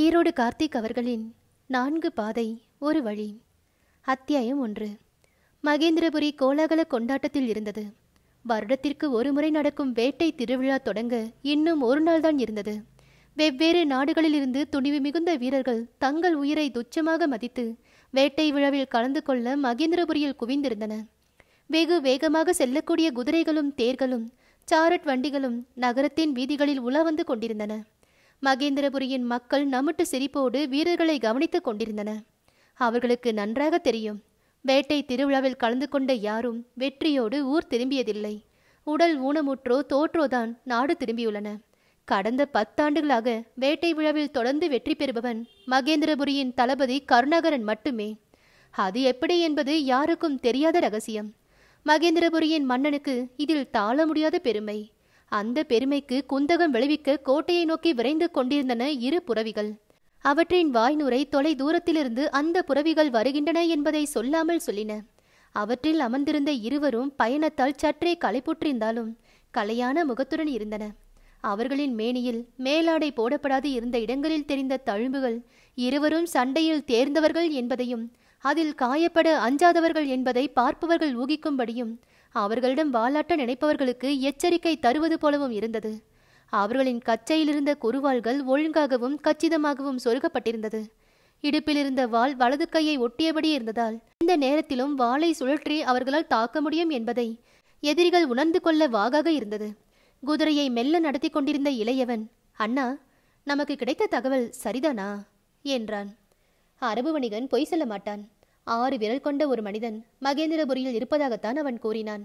ஈரோடு கார்த்திக் அவர்களின் நான்கு பாதை ஒரு வழி அத்தியாயம் ஒன்று மகேந்திரபுரி கோலாகல கொண்டாட்டத்தில் இருந்தது வருடத்திற்கு ஒரு முறை நடக்கும் வேட்டை திருவிழா தொடங்க இன்னும் ஒரு நாள்தான் இருந்தது வெவ்வேறு நாடுகளிலிருந்து துணிவு மிகுந்த வீரர்கள் தங்கள் உயிரை துச்சமாக மதித்து வேட்டை விழாவில் கலந்து கொள்ள மகேந்திரபுரியில் குவிந்திருந்தன வெகு வேகமாக செல்லக்கூடிய குதிரைகளும் தேர்களும் சாரட் வண்டிகளும் நகரத்தின் வீதிகளில் உலா வந்து கொண்டிருந்தன மகேந்திரபுரியின் மக்கள் நமுட்டு சிரிப்போடு வீரர்களை கவனித்துக் கொண்டிருந்தன அவர்களுக்கு நன்றாக தெரியும் வேட்டை திருவிழாவில் கலந்து கொண்ட யாரும் வெற்றியோடு ஊர் திரும்பியதில்லை உடல் ஊனமுற்றோ தோற்றோதான் நாடு திரும்பியுள்ளன கடந்த பத்தாண்டுகளாக வேட்டை விழாவில் தொடர்ந்து வெற்றி பெறுபவன் மகேந்திரபுரியின் தளபதி கருணாகரன் மட்டுமே அது எப்படி என்பது யாருக்கும் தெரியாத ரகசியம் மகேந்திரபுரியின் மன்னனுக்கு இதில் தாழ முடியாத பெருமை அந்த பெருமைக்கு குந்தகம் விளைவிக்க கோட்டையை நோக்கி விரைந்து கொண்டிருந்தன இரு புறவிகள் அவற்றின் வாய்நுரை தொலை தூரத்திலிருந்து அந்த புறவிகள் வருகின்றன என்பதை சொல்லாமல் சொல்லின அவற்றில் அமர்ந்திருந்த இருவரும் பயணத்தால் சற்றே களைப்புற்றிருந்தாலும் கலையான முகத்துடன் இருந்தன அவர்களின் மேனியில் மேலாடை போடப்படாது இருந்த இடங்களில் தெரிந்த தழும்புகள் இருவரும் சண்டையில் தேர்ந்தவர்கள் என்பதையும் அதில் காயப்பட அஞ்சாதவர்கள் என்பதை பார்ப்பவர்கள் ஊகிக்கும்படியும் அவர்களிடம் வாலாட்ட நினைப்பவர்களுக்கு எச்சரிக்கை தருவது போலவும் இருந்தது அவர்களின் கச்சையிலிருந்த குறுவாள்கள் ஒழுங்காகவும் கச்சிதமாகவும் சொருகப்பட்டிருந்தது இடுப்பிலிருந்த வாள் வலது கையை ஒட்டியபடி இருந்ததால் இந்த நேரத்திலும் வாளை சுழற்றி அவர்களால் தாக்க முடியும் என்பதை எதிரிகள் உணர்ந்து கொள்ள வாகாக இருந்தது குதிரையை மெல்ல நடத்தி கொண்டிருந்த இளையவன் அண்ணா நமக்கு கிடைத்த தகவல் சரிதானா என்றான் அரபு வணிகன் பொய் சொல்ல மாட்டான் ஆறு விரல் கொண்ட ஒரு மனிதன் மகேந்திரபுரியில் இருப்பதாகத்தான் அவன் கூறினான்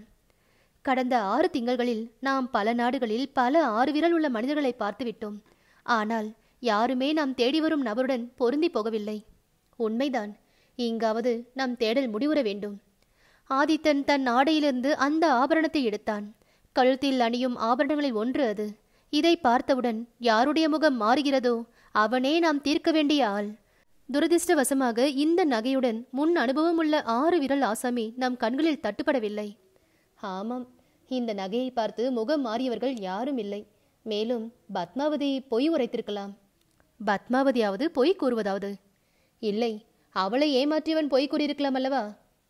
கடந்த ஆறு திங்கள்களில் நாம் பல நாடுகளில் பல ஆறு விரல் உள்ள மனிதர்களை பார்த்துவிட்டோம் ஆனால் யாருமே நாம் தேடி வரும் நபருடன் பொருந்தி போகவில்லை உண்மைதான் இங்காவது நம் தேடல் முடிவுற வேண்டும் ஆதித்தன் தன் ஆடையிலிருந்து அந்த ஆபரணத்தை எடுத்தான் கழுத்தில் அணியும் ஆபரணங்களில் ஒன்று அது இதை பார்த்தவுடன் யாருடைய முகம் மாறுகிறதோ அவனே நாம் தீர்க்க வேண்டிய ஆள் துரதிர்ஷ்டவசமாக இந்த நகையுடன் முன் அனுபவம் உள்ள ஆறு விரல் ஆசாமி நம் கண்களில் தட்டுப்படவில்லை ஆமாம் இந்த நகையை பார்த்து முகம் மாறியவர்கள் யாரும் இல்லை மேலும் பத்மாவதி பொய் உரைத்திருக்கலாம் பத்மாவதியாவது பொய் கூறுவதாவது இல்லை அவளை ஏமாற்றியவன் பொய் கூறியிருக்கலாம் அல்லவா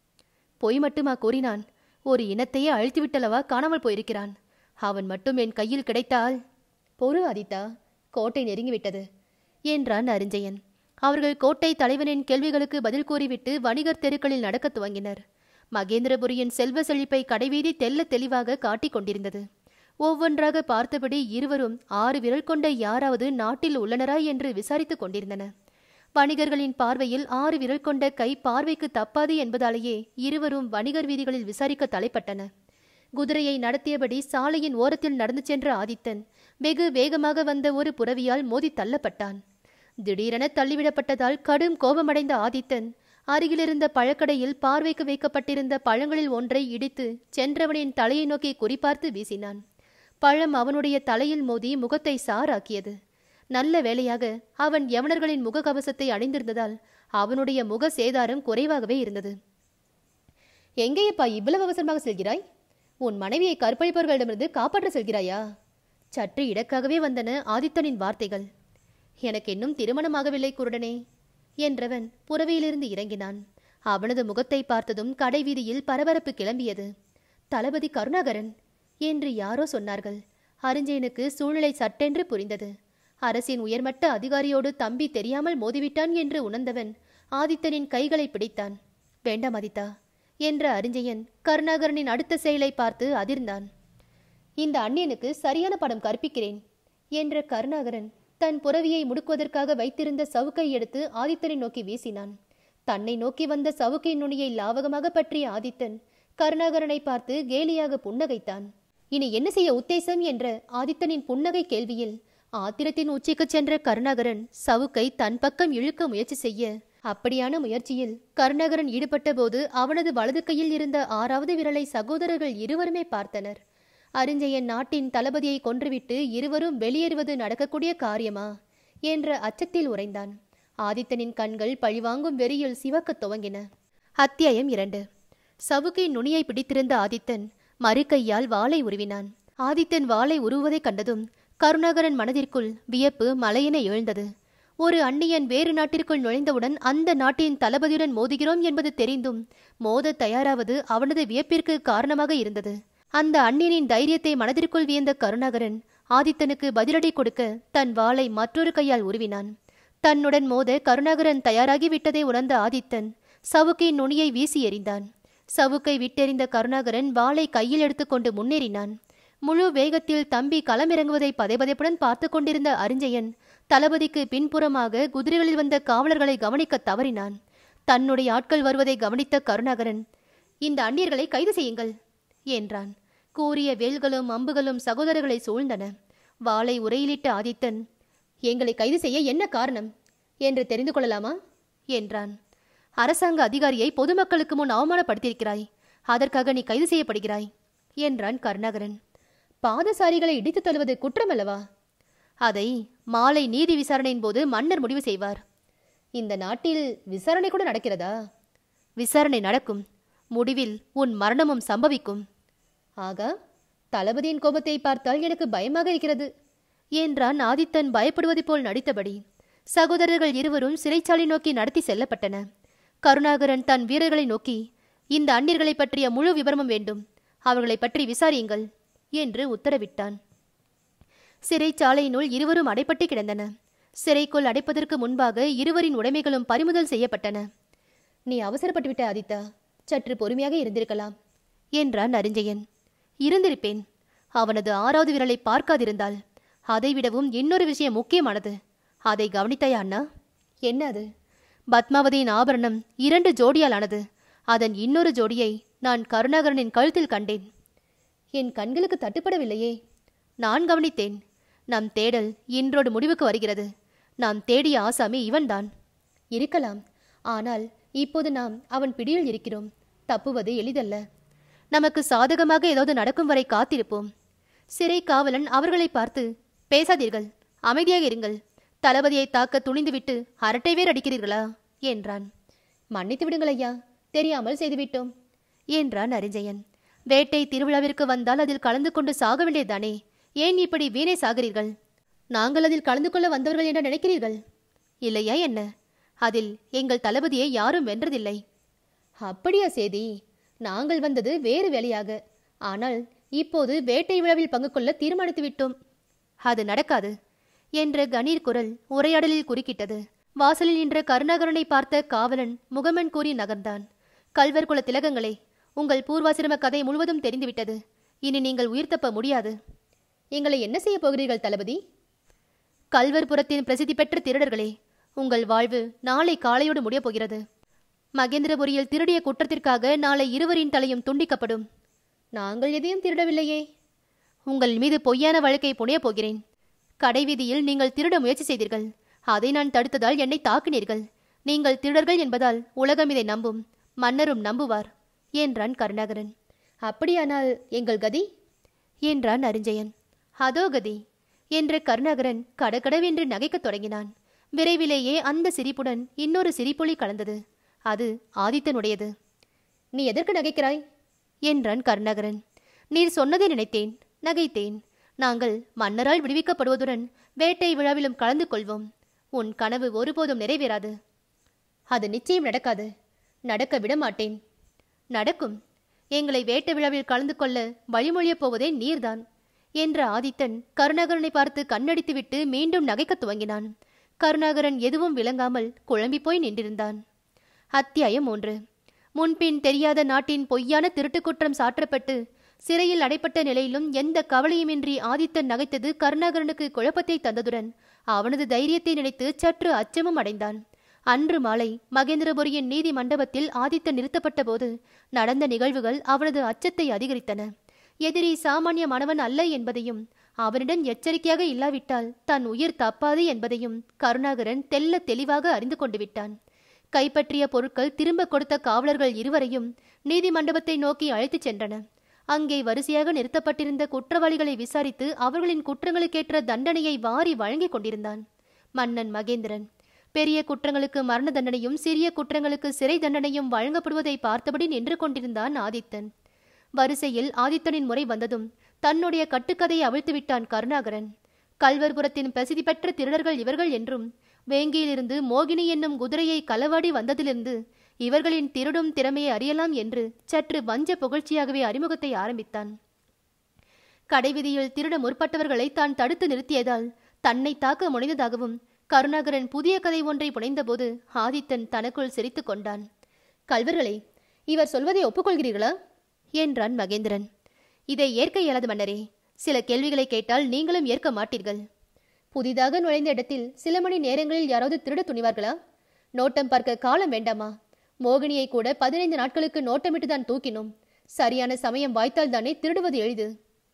பொய் மட்டுமா கூறினான் ஒரு இனத்தையே அழித்துவிட்டல்லவா காணாமல் போயிருக்கிறான் அவன் மட்டும் என் கையில் கிடைத்தால் பொறு ஆதித்தா கோட்டை நெருங்கிவிட்டது என்றான் அரிஞ்சயன் அவர்கள் கோட்டை தலைவனின் கேள்விகளுக்கு பதில் கூறிவிட்டு வணிகர் தெருக்களில் நடக்கத் துவங்கினர் மகேந்திரபுரியின் செல்வ செழிப்பை கடைவீதி தெல்ல தெளிவாக காட்டிக் கொண்டிருந்தது ஒவ்வொன்றாக பார்த்தபடி இருவரும் ஆறு விரல் கொண்ட யாராவது நாட்டில் உள்ளனரா என்று விசாரித்துக் கொண்டிருந்தன வணிகர்களின் பார்வையில் ஆறு விரல் கொண்ட கை பார்வைக்கு தப்பாது என்பதாலேயே இருவரும் வணிகர் வீதிகளில் விசாரிக்க தலைப்பட்டன குதிரையை நடத்தியபடி சாலையின் ஓரத்தில் நடந்து சென்ற ஆதித்தன் வெகு வேகமாக வந்த ஒரு புறவியால் மோதி தள்ளப்பட்டான் திடீரென தள்ளிவிடப்பட்டதால் கடும் கோபமடைந்த ஆதித்தன் அருகிலிருந்த பழக்கடையில் பார்வைக்கு வைக்கப்பட்டிருந்த பழங்களில் ஒன்றை இடித்து சென்றவனின் தலையை நோக்கி குறிபார்த்து வீசினான் பழம் அவனுடைய தலையில் மோதி முகத்தை சாராக்கியது நல்ல வேளையாக அவன் யவனர்களின் முகக்கவசத்தை அணிந்திருந்ததால் அவனுடைய முக சேதாரம் குறைவாகவே இருந்தது எங்கேயப்பா இவ்வளவு அவசரமாக செல்கிறாய் உன் மனைவியை கற்பழிப்பவர்களிடமிருந்து காப்பாற்ற செல்கிறாயா சற்று இடக்காகவே வந்தன ஆதித்தனின் வார்த்தைகள் எனக்கு இன்னும் திருமணமாகவில்லை குருடனே என்றவன் புறவையிலிருந்து இறங்கினான் அவனது முகத்தை பார்த்ததும் கடைவீதியில் பரபரப்பு கிளம்பியது தளபதி கருணாகரன் என்று யாரோ சொன்னார்கள் அரிஞ்சயனுக்கு சூழ்நிலை சட்டென்று புரிந்தது அரசின் உயர்மட்ட அதிகாரியோடு தம்பி தெரியாமல் மோதிவிட்டான் என்று உணர்ந்தவன் ஆதித்தனின் கைகளை பிடித்தான் வேண்டாம் ஆதித்தா என்ற அரிஞ்சயன் கருணாகரனின் அடுத்த செயலை பார்த்து அதிர்ந்தான் இந்த அந்நியனுக்கு சரியான படம் கற்பிக்கிறேன் என்ற கருணாகரன் தன் புறவியை முடுக்குவதற்காக வைத்திருந்த சவுக்கை எடுத்து ஆதித்தனை நோக்கி வீசினான் தன்னை நோக்கி வந்த சவுக்கின் நுனியை லாவகமாக பற்றிய ஆதித்தன் கருணாகரனை பார்த்து கேலியாக புன்னகைத்தான் இனி என்ன செய்ய உத்தேசம் என்ற ஆதித்தனின் புன்னகை கேள்வியில் ஆத்திரத்தின் உச்சிக்கு சென்ற கருணாகரன் சவுக்கை தன் பக்கம் இழுக்க முயற்சி செய்ய அப்படியான முயற்சியில் கருணாகரன் ஈடுபட்ட போது அவனது வலது கையில் இருந்த ஆறாவது விரலை சகோதரர்கள் இருவருமே பார்த்தனர் அரிஞ்சயன் நாட்டின் தளபதியை கொன்றுவிட்டு இருவரும் வெளியேறுவது நடக்கக்கூடிய காரியமா என்ற அச்சத்தில் உறைந்தான் ஆதித்தனின் கண்கள் பழிவாங்கும் வெறியில் சிவக்கத் துவங்கின அத்தியாயம் இரண்டு சவுக்கின் நுனியை பிடித்திருந்த ஆதித்தன் மறு கையால் வாளை உருவினான் ஆதித்தன் வாளை உருவுவதைக் கண்டதும் கருணாகரன் மனதிற்குள் வியப்பு மலையென எழுந்தது ஒரு அந்நியன் வேறு நாட்டிற்குள் நுழைந்தவுடன் அந்த நாட்டின் தளபதியுடன் மோதுகிறோம் என்பது தெரிந்தும் மோத தயாராவது அவனது வியப்பிற்கு காரணமாக இருந்தது அந்த அந்நியனின் தைரியத்தை மனதிற்குள் வியந்த கருணாகரன் ஆதித்தனுக்கு பதிலடி கொடுக்க தன் வாளை மற்றொரு கையால் உருவினான் தன்னுடன் மோத கருணாகரன் தயாராகி விட்டதை உணர்ந்த ஆதித்தன் சவுக்கின் நுனியை வீசி எறிந்தான் சவுக்கை விட்டெறிந்த கருணாகரன் வாளை கையில் எடுத்துக்கொண்டு முன்னேறினான் முழு வேகத்தில் தம்பி களமிறங்குவதை பதைபதைப்புடன் பார்த்து கொண்டிருந்த அரிஞ்சயன் தளபதிக்கு பின்புறமாக குதிரைகளில் வந்த காவலர்களை கவனிக்க தவறினான் தன்னுடைய ஆட்கள் வருவதை கவனித்த கருணாகரன் இந்த அந்நியர்களை கைது செய்யுங்கள் என்றான் கூறிய வேல்களும் அம்புகளும் சகோதரர்களை சூழ்ந்தன வாளை உரையிலிட்ட ஆதித்தன் எங்களை கைது செய்ய என்ன காரணம் என்று தெரிந்து கொள்ளலாமா என்றான் அரசாங்க அதிகாரியை பொதுமக்களுக்கு முன் அவமானப்படுத்தியிருக்கிறாய் அதற்காக நீ கைது செய்யப்படுகிறாய் என்றான் கருணாகரன் பாதசாரிகளை இடித்து தள்ளுவது குற்றமல்லவா அதை மாலை நீதி விசாரணையின் போது மன்னர் முடிவு செய்வார் இந்த நாட்டில் விசாரணை கூட நடக்கிறதா விசாரணை நடக்கும் முடிவில் உன் மரணமும் சம்பவிக்கும் ஆகா தளபதியின் கோபத்தை பார்த்தால் எனக்கு பயமாக இருக்கிறது என்றான் ஆதித்தன் பயப்படுவது போல் நடித்தபடி சகோதரர்கள் இருவரும் சிறைச்சாலை நோக்கி நடத்தி செல்லப்பட்டன கருணாகரன் தன் வீரர்களை நோக்கி இந்த அந்நியர்களை பற்றிய முழு விவரமும் வேண்டும் அவர்களை பற்றி விசாரியுங்கள் என்று உத்தரவிட்டான் சிறைச்சாலையினுள் இருவரும் அடைப்பட்டு கிடந்தன சிறைக்குள் அடைப்பதற்கு முன்பாக இருவரின் உடைமைகளும் பறிமுதல் செய்யப்பட்டன நீ அவசரப்பட்டு விட்ட ஆதித்தா சற்று பொறுமையாக இருந்திருக்கலாம் என்றான் அரிஞ்சயன் இருந்திருப்பேன் அவனது ஆறாவது விரலை பார்க்காதிருந்தால் அதைவிடவும் இன்னொரு விஷயம் முக்கியமானது அதை கவனித்தாயா அண்ணா என்ன அது பத்மாவதியின் ஆபரணம் இரண்டு ஜோடியால் ஆனது அதன் இன்னொரு ஜோடியை நான் கருணாகரனின் கழுத்தில் கண்டேன் என் கண்களுக்கு தட்டுப்படவில்லையே நான் கவனித்தேன் நம் தேடல் இன்றோடு முடிவுக்கு வருகிறது நாம் தேடிய ஆசாமி இவன்தான் இருக்கலாம் ஆனால் இப்போது நாம் அவன் பிடியில் இருக்கிறோம் தப்புவது எளிதல்ல நமக்கு சாதகமாக ஏதாவது நடக்கும் வரை காத்திருப்போம் சிறை காவலன் அவர்களை பார்த்து பேசாதீர்கள் அமைதியாக இருங்கள் தளபதியை தாக்க துணிந்துவிட்டு அரட்டை வேர் அடிக்கிறீர்களா என்றான் மன்னித்து விடுங்கள் ஐயா தெரியாமல் செய்துவிட்டோம் என்றான் அரிஞ்சயன் வேட்டை திருவிழாவிற்கு வந்தால் அதில் கலந்து கொண்டு சாக வேண்டியதுதானே ஏன் இப்படி வீணை சாகிறீர்கள் நாங்கள் அதில் கலந்து கொள்ள வந்தவர்கள் என்று நினைக்கிறீர்கள் இல்லையா என்ன அதில் எங்கள் தளபதியை யாரும் வென்றதில்லை அப்படியா சேதி நாங்கள் வந்தது வேறு வேலையாக ஆனால் இப்போது வேட்டை விழாவில் பங்கு கொள்ள தீர்மானித்து விட்டோம் அது நடக்காது என்ற கணீர் குரல் உரையாடலில் குறுக்கிட்டது வாசலில் நின்ற கருணாகரனை பார்த்த காவலன் முகமன் கூறி நகர்ந்தான் கல்வர் குல திலகங்களே உங்கள் பூர்வாசிரம கதை முழுவதும் தெரிந்துவிட்டது இனி நீங்கள் உயிர் தப்ப முடியாது எங்களை என்ன செய்ய போகிறீர்கள் தளபதி கல்வர்புரத்தின் பிரசித்தி பெற்ற திருடர்களே உங்கள் வாழ்வு நாளை காலையோடு முடியப் போகிறது மகேந்திரபுரியில் திருடிய குற்றத்திற்காக நாளை இருவரின் தலையும் துண்டிக்கப்படும் நாங்கள் எதையும் திருடவில்லையே உங்கள் மீது பொய்யான வழக்கை புனையப் போகிறேன் கடைவீதியில் நீங்கள் திருட முயற்சி செய்தீர்கள் அதை நான் தடுத்ததால் என்னை தாக்கினீர்கள் நீங்கள் திருடர்கள் என்பதால் உலகம் இதை நம்பும் மன்னரும் நம்புவார் என்றான் கருணாகரன் அப்படியானால் எங்கள் கதி என்றான் அரிஞ்சயன் அதோ கதி என்ற கருணாகரன் கடகடவென்று நகைக்கத் தொடங்கினான் விரைவிலேயே அந்த சிரிப்புடன் இன்னொரு சிரிப்பொலி கலந்தது அது ஆதித்தனுடையது நீ எதற்கு நகைக்கிறாய் என்றான் கருணாகரன் நீர் சொன்னதை நினைத்தேன் நகைத்தேன் நாங்கள் மன்னரால் விடுவிக்கப்படுவதுடன் வேட்டை விழாவிலும் கலந்து கொள்வோம் உன் கனவு ஒருபோதும் நிறைவேறாது அது நிச்சயம் நடக்காது நடக்க விட மாட்டேன் நடக்கும் எங்களை வேட்டை விழாவில் கலந்து கொள்ள வழிமொழியப் போவதே நீர்தான் என்ற ஆதித்தன் கருணாகரனை பார்த்து கண்ணடித்துவிட்டு மீண்டும் நகைக்கத் துவங்கினான் கருணாகரன் எதுவும் விளங்காமல் குழம்பி போய் நின்றிருந்தான் அத்தியாயம் மூன்று முன்பின் தெரியாத நாட்டின் பொய்யான திருட்டுக் குற்றம் சாற்றப்பட்டு சிறையில் அடைப்பட்ட நிலையிலும் எந்த கவலையுமின்றி ஆதித்தன் நகைத்தது கருணாகரனுக்கு குழப்பத்தை தந்ததுடன் அவனது தைரியத்தை நினைத்து சற்று அச்சமும் அடைந்தான் அன்று மாலை மகேந்திரபுரியின் நீதி மண்டபத்தில் ஆதித்தன் நிறுத்தப்பட்ட போது நடந்த நிகழ்வுகள் அவனது அச்சத்தை அதிகரித்தன எதிரி சாமானியமானவன் அல்ல என்பதையும் அவனிடம் எச்சரிக்கையாக இல்லாவிட்டால் தன் உயிர் தப்பாது என்பதையும் கருணாகரன் தெல்ல தெளிவாக அறிந்து கொண்டு விட்டான் கைப்பற்றிய பொருட்கள் திரும்ப கொடுத்த காவலர்கள் இருவரையும் நீதி மண்டபத்தை நோக்கி அழைத்துச் சென்றன அங்கே வரிசையாக நிறுத்தப்பட்டிருந்த குற்றவாளிகளை விசாரித்து அவர்களின் குற்றங்களுக்கேற்ற தண்டனையை வாரி வழங்கிக் கொண்டிருந்தான் மன்னன் மகேந்திரன் பெரிய குற்றங்களுக்கு மரண தண்டனையும் சிறிய குற்றங்களுக்கு சிறை தண்டனையும் வழங்கப்படுவதை பார்த்தபடி நின்று கொண்டிருந்தான் ஆதித்தன் வரிசையில் ஆதித்தனின் முறை வந்ததும் தன்னுடைய கட்டுக்கதையை அவிழ்த்து விட்டான் கருணாகரன் கல்வர்புரத்தின் பிரசித்தி பெற்ற திருடர்கள் இவர்கள் என்றும் வேங்கியிலிருந்து மோகினி என்னும் குதிரையை களவாடி வந்ததிலிருந்து இவர்களின் திருடும் திறமையை அறியலாம் என்று சற்று வஞ்ச புகழ்ச்சியாகவே அறிமுகத்தை ஆரம்பித்தான் கடைவீதியில் திருட முற்பட்டவர்களை தான் தடுத்து நிறுத்தியதால் தன்னை தாக்க முனைந்ததாகவும் கருணாகரன் புதிய கதை ஒன்றை புனைந்தபோது ஆதித்தன் தனக்குள் சிரித்துக் கொண்டான் கல்வர்களே இவர் சொல்வதை ஒப்புக்கொள்கிறீர்களா என்றான் மகேந்திரன் இதை ஏற்க இயலாது மன்னரே சில கேள்விகளை கேட்டால் நீங்களும் ஏற்க மாட்டீர்கள் புதிதாக நுழைந்த இடத்தில் சில மணி நேரங்களில் யாராவது திருட துணிவார்களா நோட்டம் பார்க்க காலம் வேண்டாமா மோகினியை கூட பதினைந்து நாட்களுக்கு நோட்டமிட்டு தான் தூக்கினோம் சரியான சமயம் வாய்த்தால் தானே திருடுவது எளிது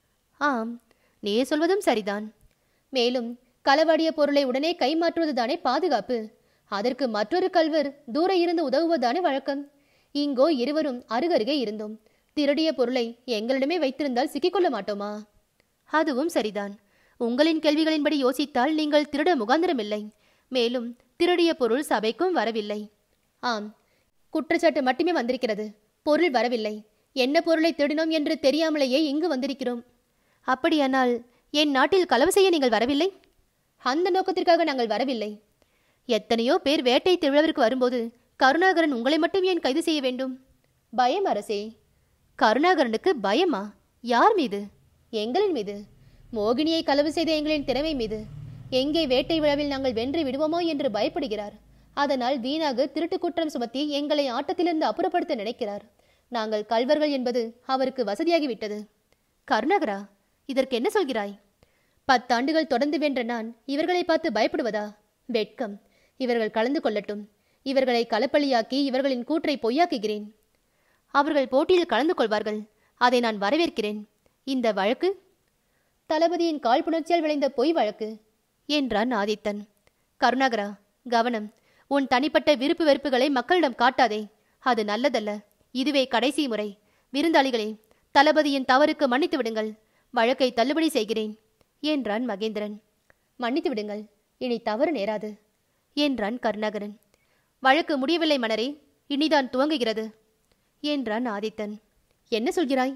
ஆம் நீ சொல்வதும் சரிதான் மேலும் களவாடிய பொருளை உடனே கைமாற்றுவதுதானே பாதுகாப்பு அதற்கு மற்றொரு கல்வர் தூர இருந்து உதவுவதானே வழக்கம் இங்கோ இருவரும் அருகருகே இருந்தோம் திருடிய பொருளை எங்களிடமே வைத்திருந்தால் சிக்கிக்கொள்ள மாட்டோமா அதுவும் சரிதான் உங்களின் கேள்விகளின்படி யோசித்தால் நீங்கள் திருட முகாந்திரமில்லை மேலும் திருடிய பொருள் சபைக்கும் வரவில்லை ஆம் குற்றச்சாட்டு மட்டுமே வந்திருக்கிறது பொருள் வரவில்லை என்ன பொருளை திருடினோம் என்று தெரியாமலேயே இங்கு வந்திருக்கிறோம் அப்படியானால் என் நாட்டில் களவு செய்ய நீங்கள் வரவில்லை அந்த நோக்கத்திற்காக நாங்கள் வரவில்லை எத்தனையோ பேர் வேட்டை திருவிழாவிற்கு வரும்போது கருணாகரன் உங்களை மட்டும் ஏன் கைது செய்ய வேண்டும் பயம் அரசே கருணாகரனுக்கு பயமா யார் மீது எங்களின் மீது மோகினியை களவு செய்த எங்களின் திறமை மீது எங்கே வேட்டை விழாவில் நாங்கள் வென்று விடுவோமோ என்று பயப்படுகிறார் அதனால் வீணாக திருட்டு குற்றம் சுமத்தி எங்களை ஆட்டத்திலிருந்து அப்புறப்படுத்த நினைக்கிறார் நாங்கள் கல்வர்கள் என்பது அவருக்கு வசதியாகிவிட்டது கருணாகரா இதற்கு என்ன சொல்கிறாய் பத்தாண்டுகள் தொடர்ந்து வென்ற நான் இவர்களை பார்த்து பயப்படுவதா வெட்கம் இவர்கள் கலந்து கொள்ளட்டும் இவர்களை களப்பலியாக்கி இவர்களின் கூற்றை பொய்யாக்குகிறேன் அவர்கள் போட்டியில் கலந்து கொள்வார்கள் அதை நான் வரவேற்கிறேன் இந்த வழக்கு தளபதியின் காழ்ப்புணர்ச்சியால் விளைந்த பொய் வழக்கு என்றான் ஆதித்தன் கருணாகரா கவனம் உன் தனிப்பட்ட விருப்பு வெறுப்புகளை மக்களிடம் காட்டாதே அது நல்லதல்ல இதுவே கடைசி முறை விருந்தாளிகளே தளபதியின் தவறுக்கு மன்னித்து விடுங்கள் வழக்கை தள்ளுபடி செய்கிறேன் என்றான் மகேந்திரன் மன்னித்து விடுங்கள் இனி தவறு நேராது என்றான் கருணாகரன் வழக்கு முடியவில்லை மணரே இனிதான் துவங்குகிறது என்றான் ஆதித்தன் என்ன சொல்கிறாய்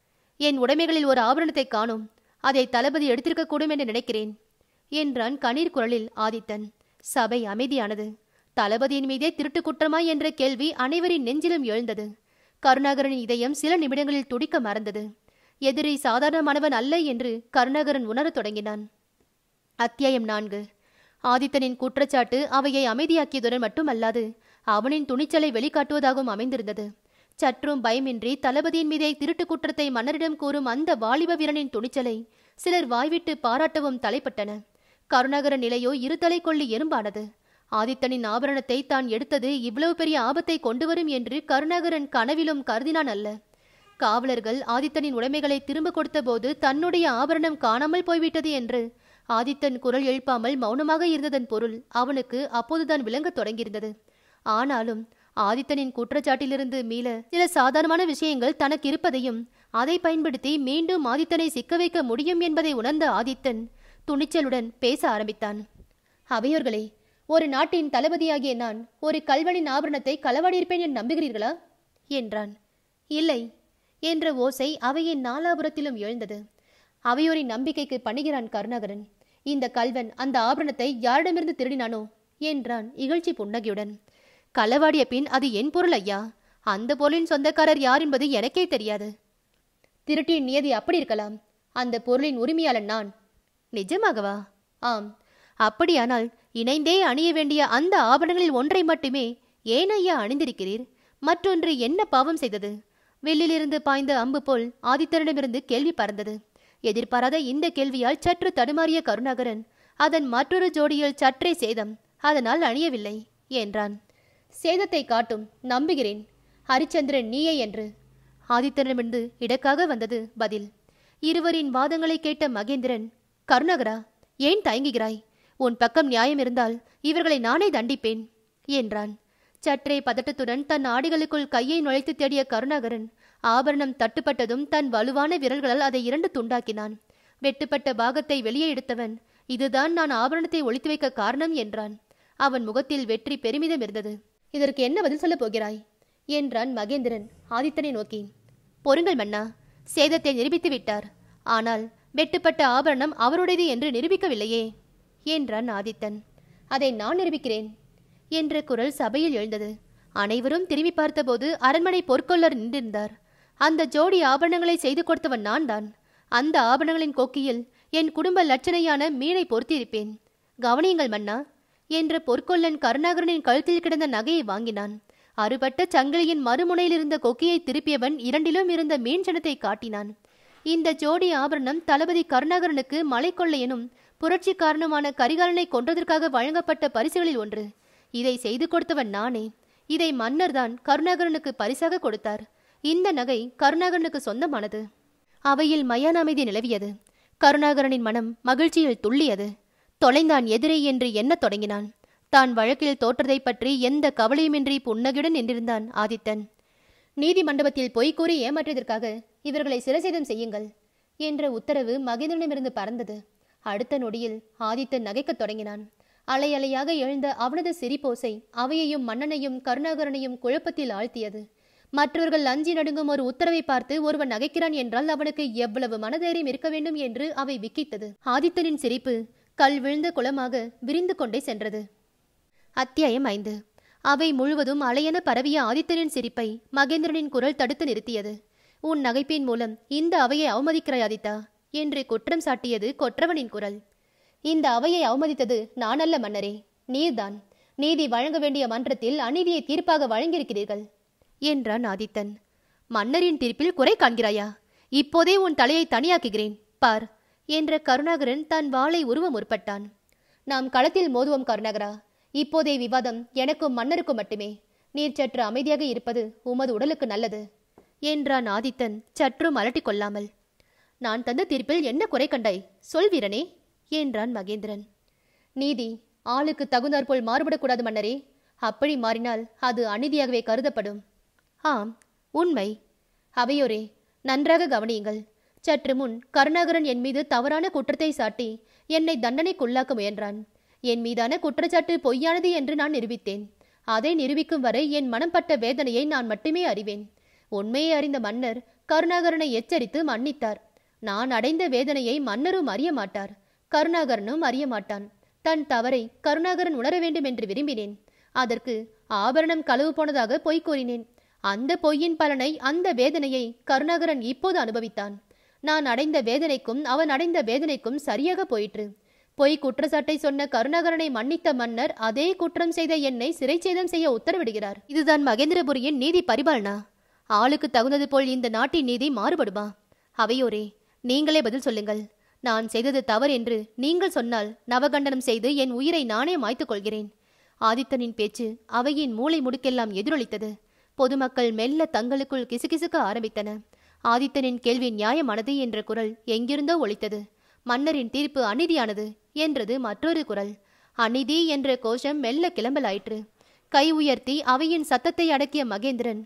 என் உடைமைகளில் ஒரு ஆபரணத்தை காணோம் அதை தளபதி எடுத்திருக்கக்கூடும் என்று நினைக்கிறேன் என்றான் கணீர் குரலில் ஆதித்தன் சபை அமைதியானது தளபதியின் மீதே திருட்டு குற்றமா என்ற கேள்வி அனைவரின் நெஞ்சிலும் எழுந்தது கருணாகரனின் இதயம் சில நிமிடங்களில் துடிக்க மறந்தது எதிரி சாதாரணமானவன் அல்ல என்று கருணாகரன் உணரத் தொடங்கினான் அத்தியாயம் நான்கு ஆதித்தனின் குற்றச்சாட்டு அவையை அமைதியாக்கியதுடன் மட்டுமல்லாது அவனின் துணிச்சலை வெளிக்காட்டுவதாகவும் அமைந்திருந்தது சற்றும் பயமின்றி தளபதியின் மீதே திருட்டு குற்றத்தை மன்னரிடம் கூறும் அந்த வாலிப வீரனின் துணிச்சலை சிலர் வாய்விட்டு பாராட்டவும் தலைப்பட்டன கருணாகரன் நிலையோ இருதலை கொள்ளி எறும்பானது ஆதித்தனின் ஆபரணத்தை தான் எடுத்தது இவ்வளவு பெரிய ஆபத்தை கொண்டு வரும் என்று கருணாகரன் கனவிலும் கருதினான் அல்ல காவலர்கள் ஆதித்தனின் உடைமைகளை திரும்ப கொடுத்தபோது தன்னுடைய ஆபரணம் காணாமல் போய்விட்டது என்று ஆதித்தன் குரல் எழுப்பாமல் மௌனமாக இருந்ததன் பொருள் அவனுக்கு அப்போதுதான் விளங்கத் தொடங்கியிருந்தது ஆனாலும் ஆதித்தனின் குற்றச்சாட்டிலிருந்து மீள சில சாதாரணமான விஷயங்கள் தனக்கு இருப்பதையும் அதை பயன்படுத்தி மீண்டும் ஆதித்தனை சிக்க வைக்க முடியும் என்பதை உணர்ந்த ஆதித்தன் துணிச்சலுடன் பேச ஆரம்பித்தான் அவையோர்களே ஒரு நாட்டின் தளபதியாகிய நான் ஒரு கல்வனின் ஆபரணத்தை களவாடியிருப்பேன் என்று நம்புகிறீர்களா என்றான் இல்லை என்ற ஓசை அவையின் நாலாபுரத்திலும் எழுந்தது அவையோரின் நம்பிக்கைக்கு பணிகிறான் கருணாகரன் இந்த கல்வன் அந்த ஆபரணத்தை யாரிடமிருந்து திருடினானோ என்றான் இகழ்ச்சி புன்னகையுடன் களவாடிய பின் அது என் பொருள் ஐயா அந்த பொருளின் சொந்தக்காரர் யார் என்பது எனக்கே தெரியாது திருட்டின் நியதி அப்படி இருக்கலாம் அந்த பொருளின் உரிமையாளன் நான் நிஜமாகவா ஆம் அப்படியானால் இணைந்தே அணிய வேண்டிய அந்த ஆபரணங்களில் ஒன்றை மட்டுமே ஏன் ஐயா அணிந்திருக்கிறீர் மற்றொன்று என்ன பாவம் செய்தது வில்லிலிருந்து பாய்ந்த அம்பு போல் ஆதித்தனிடமிருந்து கேள்வி பறந்தது எதிர்பாராத இந்த கேள்வியால் சற்று தடுமாறிய கருணாகரன் அதன் மற்றொரு ஜோடியில் சற்றே சேதம் அதனால் அணியவில்லை என்றான் சேதத்தை காட்டும் நம்புகிறேன் ஹரிச்சந்திரன் நீயே என்று ஆதித்தனிடமிருந்து இடக்காக வந்தது பதில் இருவரின் வாதங்களை கேட்ட மகேந்திரன் கருணாகரா ஏன் தயங்குகிறாய் உன் பக்கம் நியாயம் இருந்தால் இவர்களை நானே தண்டிப்பேன் என்றான் சற்றே பதட்டத்துடன் தன் ஆடைகளுக்குள் கையை நுழைத்து தேடிய கருணாகரன் ஆபரணம் தட்டுப்பட்டதும் தன் வலுவான விரல்களால் அதை இரண்டு துண்டாக்கினான் வெட்டுப்பட்ட பாகத்தை வெளியே எடுத்தவன் இதுதான் நான் ஆபரணத்தை ஒளித்து வைக்க காரணம் என்றான் அவன் முகத்தில் வெற்றி பெருமிதம் இருந்தது இதற்கு என்ன பதில் சொல்லப் போகிறாய் என்றான் மகேந்திரன் ஆதித்தனை நோக்கி பொறுங்கள் மன்னா சேதத்தை நிரூபித்து விட்டார் ஆனால் வெட்டுப்பட்ட ஆபரணம் அவருடையது என்று நிரூபிக்கவில்லையே என்றான் ஆதித்தன் அதை நான் நிரூபிக்கிறேன் என்ற குரல் சபையில் எழுந்தது அனைவரும் திரும்பி பார்த்தபோது அரண்மனை பொற்கொள்ளர் நின்றிருந்தார் அந்த ஜோடி ஆபரணங்களை செய்து கொடுத்தவன் நான் தான் அந்த ஆபரணங்களின் கொக்கியில் என் குடும்ப லட்சணையான மீனை பொருத்தியிருப்பேன் கவனியுங்கள் மன்னா என்ற பொற்கொல்லன் கருணாகரனின் கழுத்தில் கிடந்த நகையை வாங்கினான் அறுபட்ட சங்கிலியின் மறுமுனையில் இருந்த கொக்கியை திருப்பியவன் இரண்டிலும் இருந்த மீன் சின்னத்தை காட்டினான் இந்த ஜோடி ஆபரணம் தளபதி கருணாகரனுக்கு மலைக்கொள்ளையனும் புரட்சிக்காரனுமான கரிகாலனை கொன்றதற்காக வழங்கப்பட்ட பரிசுகளில் ஒன்று இதை செய்து கொடுத்தவன் நானே இதை மன்னர்தான் கருணாகரனுக்கு பரிசாக கொடுத்தார் இந்த நகை கருணாகரனுக்கு சொந்தமானது அவையில் மயான அமைதி நிலவியது கருணாகரனின் மனம் மகிழ்ச்சியில் துள்ளியது தொலைந்தான் எதிரே என்று எண்ணத் தொடங்கினான் தான் வழக்கில் தோற்றதைப் பற்றி எந்த கவலையுமின்றி புன்னகையுடன் நின்றிருந்தான் ஆதித்தன் நீதி மண்டபத்தில் பொய் கூறி ஏமாற்றியதற்காக இவர்களை சிரசேதம் செய்யுங்கள் என்ற உத்தரவு மகேந்திரனிடமிருந்து பறந்தது அடுத்த நொடியில் ஆதித்தன் நகைக்கத் தொடங்கினான் அலை அலையாக எழுந்த அவனது சிரிப்போசை அவையையும் மன்னனையும் கருணாகரனையும் குழப்பத்தில் ஆழ்த்தியது மற்றவர்கள் அஞ்சி நடுங்கும் ஒரு உத்தரவை பார்த்து ஒருவன் நகைக்கிறான் என்றால் அவனுக்கு எவ்வளவு மனதைரியம் இருக்க வேண்டும் என்று அவை விக்கித்தது ஆதித்தனின் சிரிப்பு கல் விழுந்த குளமாக விரிந்து கொண்டே சென்றது அத்தியாயம் ஐந்து அவை முழுவதும் அலையென பரவிய ஆதித்தனின் சிரிப்பை மகேந்திரனின் குரல் தடுத்து நிறுத்தியது உன் நகைப்பின் மூலம் இந்த அவையை அவமதிக்கிறாய் ஆதித்தா என்று குற்றம் சாட்டியது கொற்றவனின் குரல் இந்த அவையை அவமதித்தது நான் அல்ல மன்னரே நீர்தான் நீதி வழங்க வேண்டிய மன்றத்தில் அநீதியை தீர்ப்பாக வழங்கியிருக்கிறீர்கள் என்றான் ஆதித்தன் மன்னரின் தீர்ப்பில் குறை காண்கிறாயா இப்போதே உன் தலையை தனியாக்குகிறேன் பார் என்ற கருணாகரன் தன் வாளை உருவ முற்பட்டான் நாம் களத்தில் மோதுவோம் கருணாகரா இப்போதைய விவாதம் எனக்கும் மன்னருக்கும் மட்டுமே நீர் சற்று அமைதியாக இருப்பது உமது உடலுக்கு நல்லது என்றான் ஆதித்தன் சற்றும் அலட்டிக் கொள்ளாமல் நான் தந்த தீர்ப்பில் என்ன குறை கண்டாய் சொல் வீரனே என்றான் மகேந்திரன் நீதி ஆளுக்கு தகுந்தாற்போல் மாறுபடக்கூடாது மன்னரே அப்படி மாறினால் அது அநீதியாகவே கருதப்படும் ஆம் உண்மை அவையோரே நன்றாக கவனியுங்கள் சற்று முன் கருணாகரன் என் மீது தவறான குற்றத்தை சாட்டி என்னை தண்டனைக்குள்ளாக்க முயன்றான் என் மீதான குற்றச்சாட்டு பொய்யானது என்று நான் நிரூபித்தேன் அதை நிரூபிக்கும் வரை என் மனம் பட்ட வேதனையை நான் மட்டுமே அறிவேன் உண்மையை அறிந்த மன்னர் கருணாகரனை எச்சரித்து மன்னித்தார் நான் அடைந்த வேதனையை மன்னரும் அறிய மாட்டார் கருணாகரனும் அறிய மாட்டான் தன் தவறை கருணாகரன் உணர வேண்டும் என்று விரும்பினேன் அதற்கு ஆபரணம் களவு போனதாக பொய் கூறினேன் அந்த பொய்யின் பலனை அந்த வேதனையை கருணாகரன் இப்போது அனுபவித்தான் நான் அடைந்த வேதனைக்கும் அவன் அடைந்த வேதனைக்கும் சரியாக போயிற்று பொய் குற்றச்சாட்டை சொன்ன கருணாகரனை மன்னித்த மன்னர் அதே குற்றம் செய்த என்னை சிறைச்சேதம் செய்ய உத்தரவிடுகிறார் இதுதான் மகேந்திரபுரியின் நீதி பரிபாலனா ஆளுக்கு தகுந்தது போல் இந்த நாட்டின் நீதி மாறுபடுமா அவையோரே நீங்களே பதில் சொல்லுங்கள் நான் செய்தது தவறு என்று நீங்கள் சொன்னால் நவகண்டனம் செய்து என் உயிரை நானே மாய்த்துக் கொள்கிறேன் ஆதித்தனின் பேச்சு அவையின் மூளை முடுக்கெல்லாம் எதிரொலித்தது பொதுமக்கள் மெல்ல தங்களுக்குள் கிசுகிசுக்க ஆரம்பித்தன ஆதித்தனின் கேள்வி நியாயமானது என்ற குரல் எங்கிருந்தோ ஒலித்தது மன்னரின் தீர்ப்பு அநீதியானது என்றது மற்றொரு குரல் அநீதி என்ற கோஷம் மெல்ல கிளம்பலாயிற்று கை உயர்த்தி அவையின் சத்தத்தை அடக்கிய மகேந்திரன்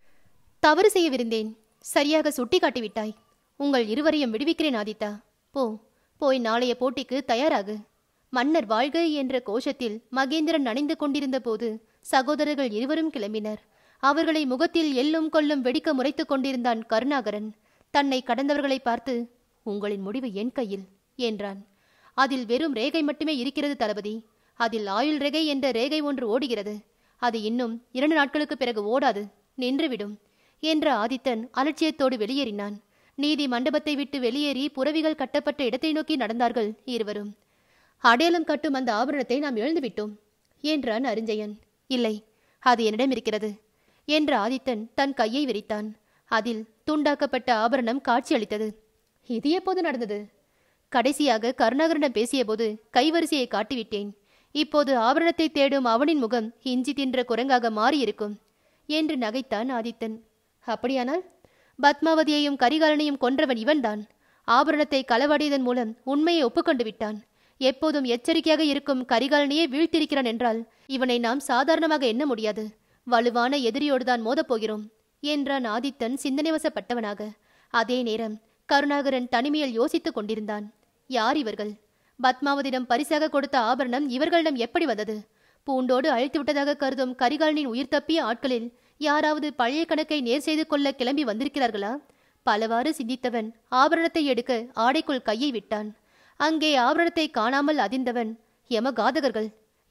தவறு செய்யவிருந்தேன் சரியாக சுட்டி காட்டிவிட்டாய் உங்கள் இருவரையும் விடுவிக்கிறேன் ஆதித்தா போ போய் நாளைய போட்டிக்கு தயாராகு மன்னர் வாழ்க என்ற கோஷத்தில் மகேந்திரன் நனைந்து கொண்டிருந்த போது சகோதரர்கள் இருவரும் கிளம்பினர் அவர்களை முகத்தில் எள்ளும் கொல்லும் வெடிக்க முறைத்துக் கொண்டிருந்தான் கருணாகரன் தன்னை கடந்தவர்களை பார்த்து உங்களின் முடிவு என் கையில் என்றான் அதில் வெறும் ரேகை மட்டுமே இருக்கிறது தளபதி அதில் ஆயுள் ரேகை என்ற ரேகை ஒன்று ஓடுகிறது அது இன்னும் இரண்டு நாட்களுக்கு பிறகு ஓடாது நின்றுவிடும் என்ற ஆதித்தன் அலட்சியத்தோடு வெளியேறினான் நீதி மண்டபத்தை விட்டு வெளியேறி புறவிகள் கட்டப்பட்ட இடத்தை நோக்கி நடந்தார்கள் இருவரும் அடையாளம் கட்டும் அந்த ஆபரணத்தை நாம் இழந்துவிட்டோம் என்றான் அரிஞ்சயன் இல்லை அது என்னிடம் இருக்கிறது என்ற ஆதித்தன் தன் கையை விரித்தான் அதில் துண்டாக்கப்பட்ட ஆபரணம் காட்சியளித்தது இது எப்போது நடந்தது கடைசியாக கருணாகரனிடம் பேசியபோது கைவரிசையை காட்டிவிட்டேன் இப்போது ஆபரணத்தை தேடும் அவனின் முகம் இஞ்சி தின்ற குரங்காக மாறியிருக்கும் என்று நகைத்தான் ஆதித்தன் அப்படியானால் பத்மாவதியையும் கரிகாலனையும் கொன்றவன் இவன்தான் ஆபரணத்தை களவாடியதன் மூலம் உண்மையை ஒப்புக்கொண்டு விட்டான் எப்போதும் எச்சரிக்கையாக இருக்கும் கரிகாலனையே வீழ்த்திருக்கிறான் என்றால் இவனை நாம் சாதாரணமாக எண்ண முடியாது வலுவான எதிரியோடுதான் மோதப்போகிறோம் என்றான் ஆதித்தன் சிந்தனைவசப்பட்டவனாக அதே நேரம் கருணாகரன் தனிமையில் யோசித்துக் கொண்டிருந்தான் யார் இவர்கள் பத்மாவதியிடம் பரிசாக கொடுத்த ஆபரணம் இவர்களிடம் எப்படி வந்தது பூண்டோடு அழித்து விட்டதாக கருதும் கரிகாலனின் உயிர் தப்பிய ஆட்களில் யாராவது பழைய கணக்கை நேர் செய்து கொள்ள கிளம்பி வந்திருக்கிறார்களா பலவாறு சிந்தித்தவன் ஆபரணத்தை எடுக்க ஆடைக்குள் கையை விட்டான் அங்கே ஆபரணத்தை காணாமல் அதிர்ந்தவன் யமகாதகர்கள்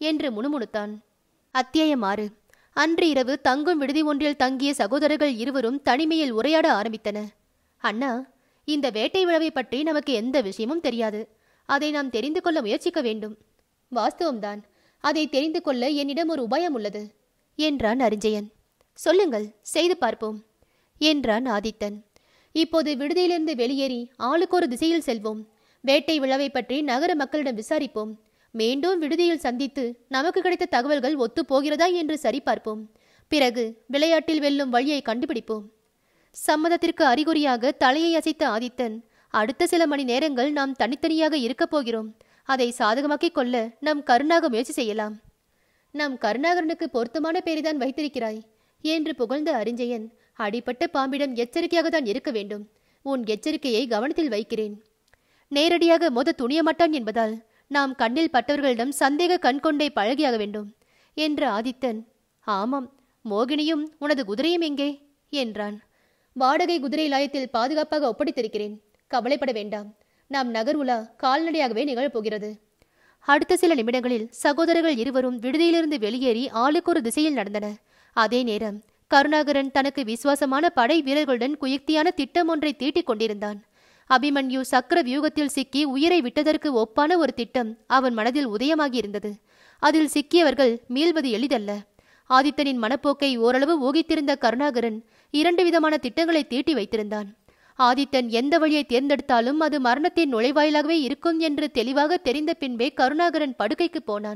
என்று முணுமுணுத்தான் அத்தியாயம் ஆறு அன்று இரவு தங்கும் விடுதி ஒன்றில் தங்கிய சகோதரர்கள் இருவரும் தனிமையில் உரையாட ஆரம்பித்தன அண்ணா இந்த வேட்டை விழவை பற்றி நமக்கு எந்த விஷயமும் தெரியாது அதை நாம் தெரிந்து கொள்ள முயற்சிக்க வேண்டும் வாஸ்தவம்தான் அதை தெரிந்து கொள்ள என்னிடம் ஒரு உபாயம் உள்ளது என்றான் அரிஞ்சயன் சொல்லுங்கள் செய்து பார்ப்போம் என்றான் ஆதித்தன் இப்போது விடுதியிலிருந்து வெளியேறி ஆளுக்கு ஒரு திசையில் செல்வோம் வேட்டை விழவை பற்றி நகர மக்களிடம் விசாரிப்போம் மீண்டும் விடுதியில் சந்தித்து நமக்கு கிடைத்த தகவல்கள் ஒத்துப் போகிறதா என்று சரிபார்ப்போம் பிறகு விளையாட்டில் வெல்லும் வழியை கண்டுபிடிப்போம் சம்மதத்திற்கு அறிகுறியாக தலையை அசைத்த ஆதித்தன் அடுத்த சில மணி நேரங்கள் நாம் தனித்தனியாக இருக்கப் போகிறோம் அதை சாதகமாக்கிக் கொள்ள நம் கருணாக முயற்சி செய்யலாம் நம் கருணாகரனுக்கு பொருத்தமான பேரைதான் வைத்திருக்கிறாய் என்று புகழ்ந்த அரிஞ்சயன் அடிப்பட்ட பாம்பிடம் எச்சரிக்கையாக தான் இருக்க வேண்டும் உன் எச்சரிக்கையை கவனத்தில் வைக்கிறேன் நேரடியாக மோத துணிய மாட்டான் என்பதால் நாம் கண்ணில் பட்டவர்களிடம் சந்தேக கண் கொண்டே பழகியாக வேண்டும் என்ற ஆதித்தன் ஆமாம் மோகினியும் உனது குதிரையும் எங்கே என்றான் வாடகை குதிரை லாயத்தில் பாதுகாப்பாக ஒப்படைத்திருக்கிறேன் கவலைப்பட வேண்டாம் நாம் நகர் உலா கால்நடையாகவே நிகழப்போகிறது அடுத்த சில நிமிடங்களில் சகோதரர்கள் இருவரும் விடுதியிலிருந்து வெளியேறி ஆளுக்கு ஒரு திசையில் நடந்தனர் அதே நேரம் கருணாகரன் தனக்கு விசுவாசமான படை வீரர்களுடன் குயுக்தியான திட்டம் ஒன்றை தீட்டிக் கொண்டிருந்தான் அபிமன்யு சக்கர வியூகத்தில் சிக்கி உயிரை விட்டதற்கு ஒப்பான ஒரு திட்டம் அவன் மனதில் உதயமாகி இருந்தது அதில் சிக்கியவர்கள் மீள்வது எளிதல்ல ஆதித்தனின் மனப்போக்கை ஓரளவு ஊகித்திருந்த கருணாகரன் இரண்டு விதமான திட்டங்களை தீட்டி வைத்திருந்தான் ஆதித்தன் எந்த வழியை தேர்ந்தெடுத்தாலும் அது மரணத்தின் நுழைவாயிலாகவே இருக்கும் என்று தெளிவாக தெரிந்த பின்பே கருணாகரன் படுக்கைக்கு போனான்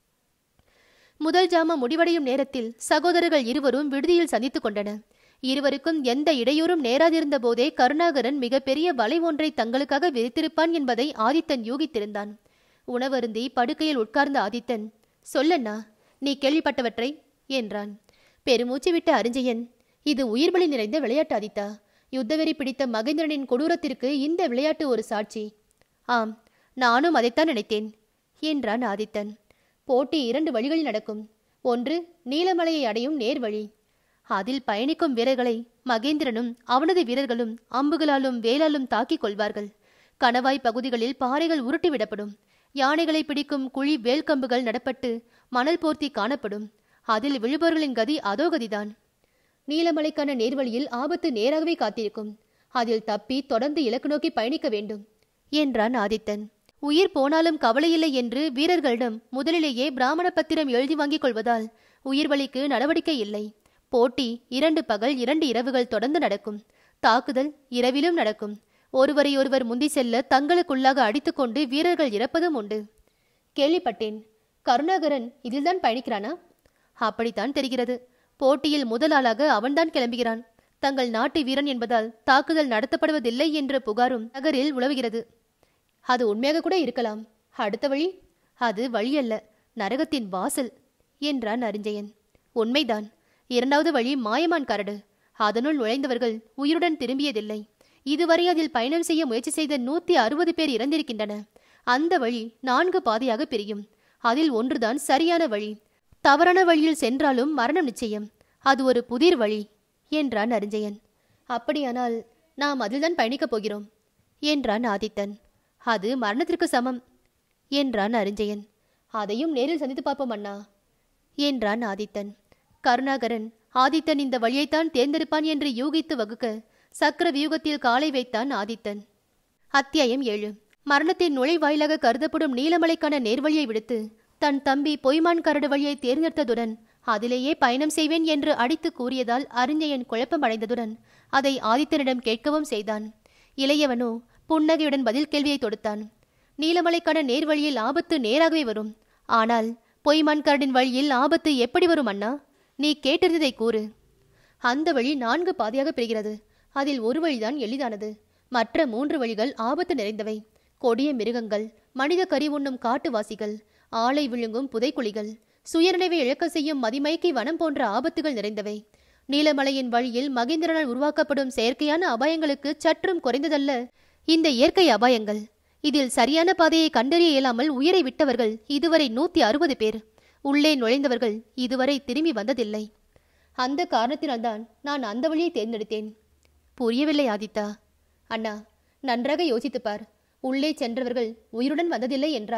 முதல் ஜாமம் முடிவடையும் நேரத்தில் சகோதரர்கள் இருவரும் விடுதியில் சந்தித்துக் கொண்டனர் இருவருக்கும் எந்த இடையூறும் நேராதிருந்த போதே கருணாகரன் மிகப்பெரிய வலை ஒன்றை தங்களுக்காக விரித்திருப்பான் என்பதை ஆதித்தன் யூகித்திருந்தான் உணவருந்தி படுக்கையில் உட்கார்ந்த ஆதித்தன் சொல்லண்ணா நீ கேள்விப்பட்டவற்றை என்றான் பெருமூச்சு விட்ட அரிஞ்சயன் இது உயிர்பலி நிறைந்த விளையாட்டு ஆதித்தா யுத்தவெறி பிடித்த மகேந்திரனின் கொடூரத்திற்கு இந்த விளையாட்டு ஒரு சாட்சி ஆம் நானும் அதைத்தான் நினைத்தேன் என்றான் ஆதித்தன் போட்டி இரண்டு வழிகளில் நடக்கும் ஒன்று நீலமலையை அடையும் நேர்வழி அதில் பயணிக்கும் வீரர்களை மகேந்திரனும் அவனது வீரர்களும் அம்புகளாலும் வேலாலும் தாக்கிக் கொள்வார்கள் கணவாய் பகுதிகளில் பாறைகள் உருட்டி விடப்படும் யானைகளை பிடிக்கும் குழி வேல்கம்புகள் நடப்பட்டு மணல் போர்த்தி காணப்படும் அதில் விழுபவர்களின் கதி அதோ கதிதான் நீலமலைக்கான நேர்வழியில் ஆபத்து நேராகவே காத்திருக்கும் அதில் தப்பி தொடர்ந்து இலக்கு நோக்கி பயணிக்க வேண்டும் என்றான் ஆதித்தன் உயிர் போனாலும் கவலையில்லை என்று வீரர்களிடம் முதலிலேயே பிராமண பத்திரம் எழுதி வாங்கிக் கொள்வதால் உயிர் வழிக்கு நடவடிக்கை இல்லை போட்டி இரண்டு பகல் இரண்டு இரவுகள் தொடர்ந்து நடக்கும் தாக்குதல் இரவிலும் நடக்கும் ஒருவரை ஒருவர் முந்தி செல்ல தங்களுக்குள்ளாக அடித்துக்கொண்டு வீரர்கள் இறப்பதும் உண்டு கேள்விப்பட்டேன் கருணாகரன் இதில்தான் பயணிக்கிறானா அப்படித்தான் தெரிகிறது போட்டியில் முதல் ஆளாக அவன்தான் கிளம்புகிறான் தங்கள் நாட்டு வீரன் என்பதால் தாக்குதல் நடத்தப்படுவதில்லை என்ற புகாரும் நகரில் உலவுகிறது அது உண்மையாக கூட இருக்கலாம் அடுத்த வழி அது வழியல்ல நரகத்தின் வாசல் என்றான் அரிஞ்சயன் உண்மைதான் இரண்டாவது வழி மாயமான் கரடு அதனுள் நுழைந்தவர்கள் உயிருடன் திரும்பியதில்லை இதுவரை அதில் பயணம் செய்ய முயற்சி செய்த நூத்தி அறுபது பேர் இறந்திருக்கின்றன அந்த வழி நான்கு பாதையாக பிரியும் அதில் ஒன்றுதான் சரியான வழி தவறான வழியில் சென்றாலும் மரணம் நிச்சயம் அது ஒரு புதிர் வழி என்றான் அரிஞ்சயன் அப்படியானால் நாம் அதில்தான் பயணிக்கப் போகிறோம் என்றான் ஆதித்தன் அது மரணத்திற்கு சமம் என்றான் அரிஞ்சயன் அதையும் நேரில் சந்தித்து பார்ப்போம் அண்ணா என்றான் ஆதித்தன் கருணாகரன் ஆதித்தன் இந்த வழியைத்தான் தேர்ந்தெடுப்பான் என்று யூகித்து வகுக்க சக்கர வியூகத்தில் காலை வைத்தான் ஆதித்தன் அத்தியாயம் ஏழு மரணத்தின் நுழைவாயிலாக கருதப்படும் நீலமலைக்கான நேர்வழியை விடுத்து தன் தம்பி பொய்மான் கரடு வழியை தேர்ந்தெடுத்ததுடன் அதிலேயே பயணம் செய்வேன் என்று அடித்து கூறியதால் அறிஞயன் குழப்பம் அடைந்ததுடன் அதை ஆதித்தனிடம் கேட்கவும் செய்தான் இளையவனோ புன்னகையுடன் பதில் கேள்வியை தொடுத்தான் நீலமலைக்கான நேர்வழியில் ஆபத்து நேராகவே வரும் ஆனால் பொய்மான் கரடின் வழியில் ஆபத்து எப்படி வரும் அண்ணா நீ கேட்டிருந்ததை கூறு அந்த வழி நான்கு பாதையாக பிரிகிறது அதில் ஒரு வழிதான் எளிதானது மற்ற மூன்று வழிகள் ஆபத்து நிறைந்தவை கொடிய மிருகங்கள் மனித கறி உண்ணும் காட்டுவாசிகள் ஆளை விழுங்கும் புதைக்குழிகள் சுயநினைவை இழக்க செய்யும் மதிமயக்கி வனம் போன்ற ஆபத்துகள் நிறைந்தவை நீலமலையின் வழியில் மகேந்திரனால் உருவாக்கப்படும் செயற்கையான அபாயங்களுக்கு சற்றும் குறைந்ததல்ல இந்த இயற்கை அபாயங்கள் இதில் சரியான பாதையை கண்டறிய இயலாமல் உயிரை விட்டவர்கள் இதுவரை நூத்தி அறுபது பேர் உள்ளே நுழைந்தவர்கள் இதுவரை திரும்பி வந்ததில்லை அந்த காரணத்தினால்தான் நான் அந்த வழியை தேர்ந்தெடுத்தேன் புரியவில்லை ஆதித்தா அண்ணா நன்றாக யோசித்துப் பார் உள்ளே சென்றவர்கள் உயிருடன் வந்ததில்லை என்றால்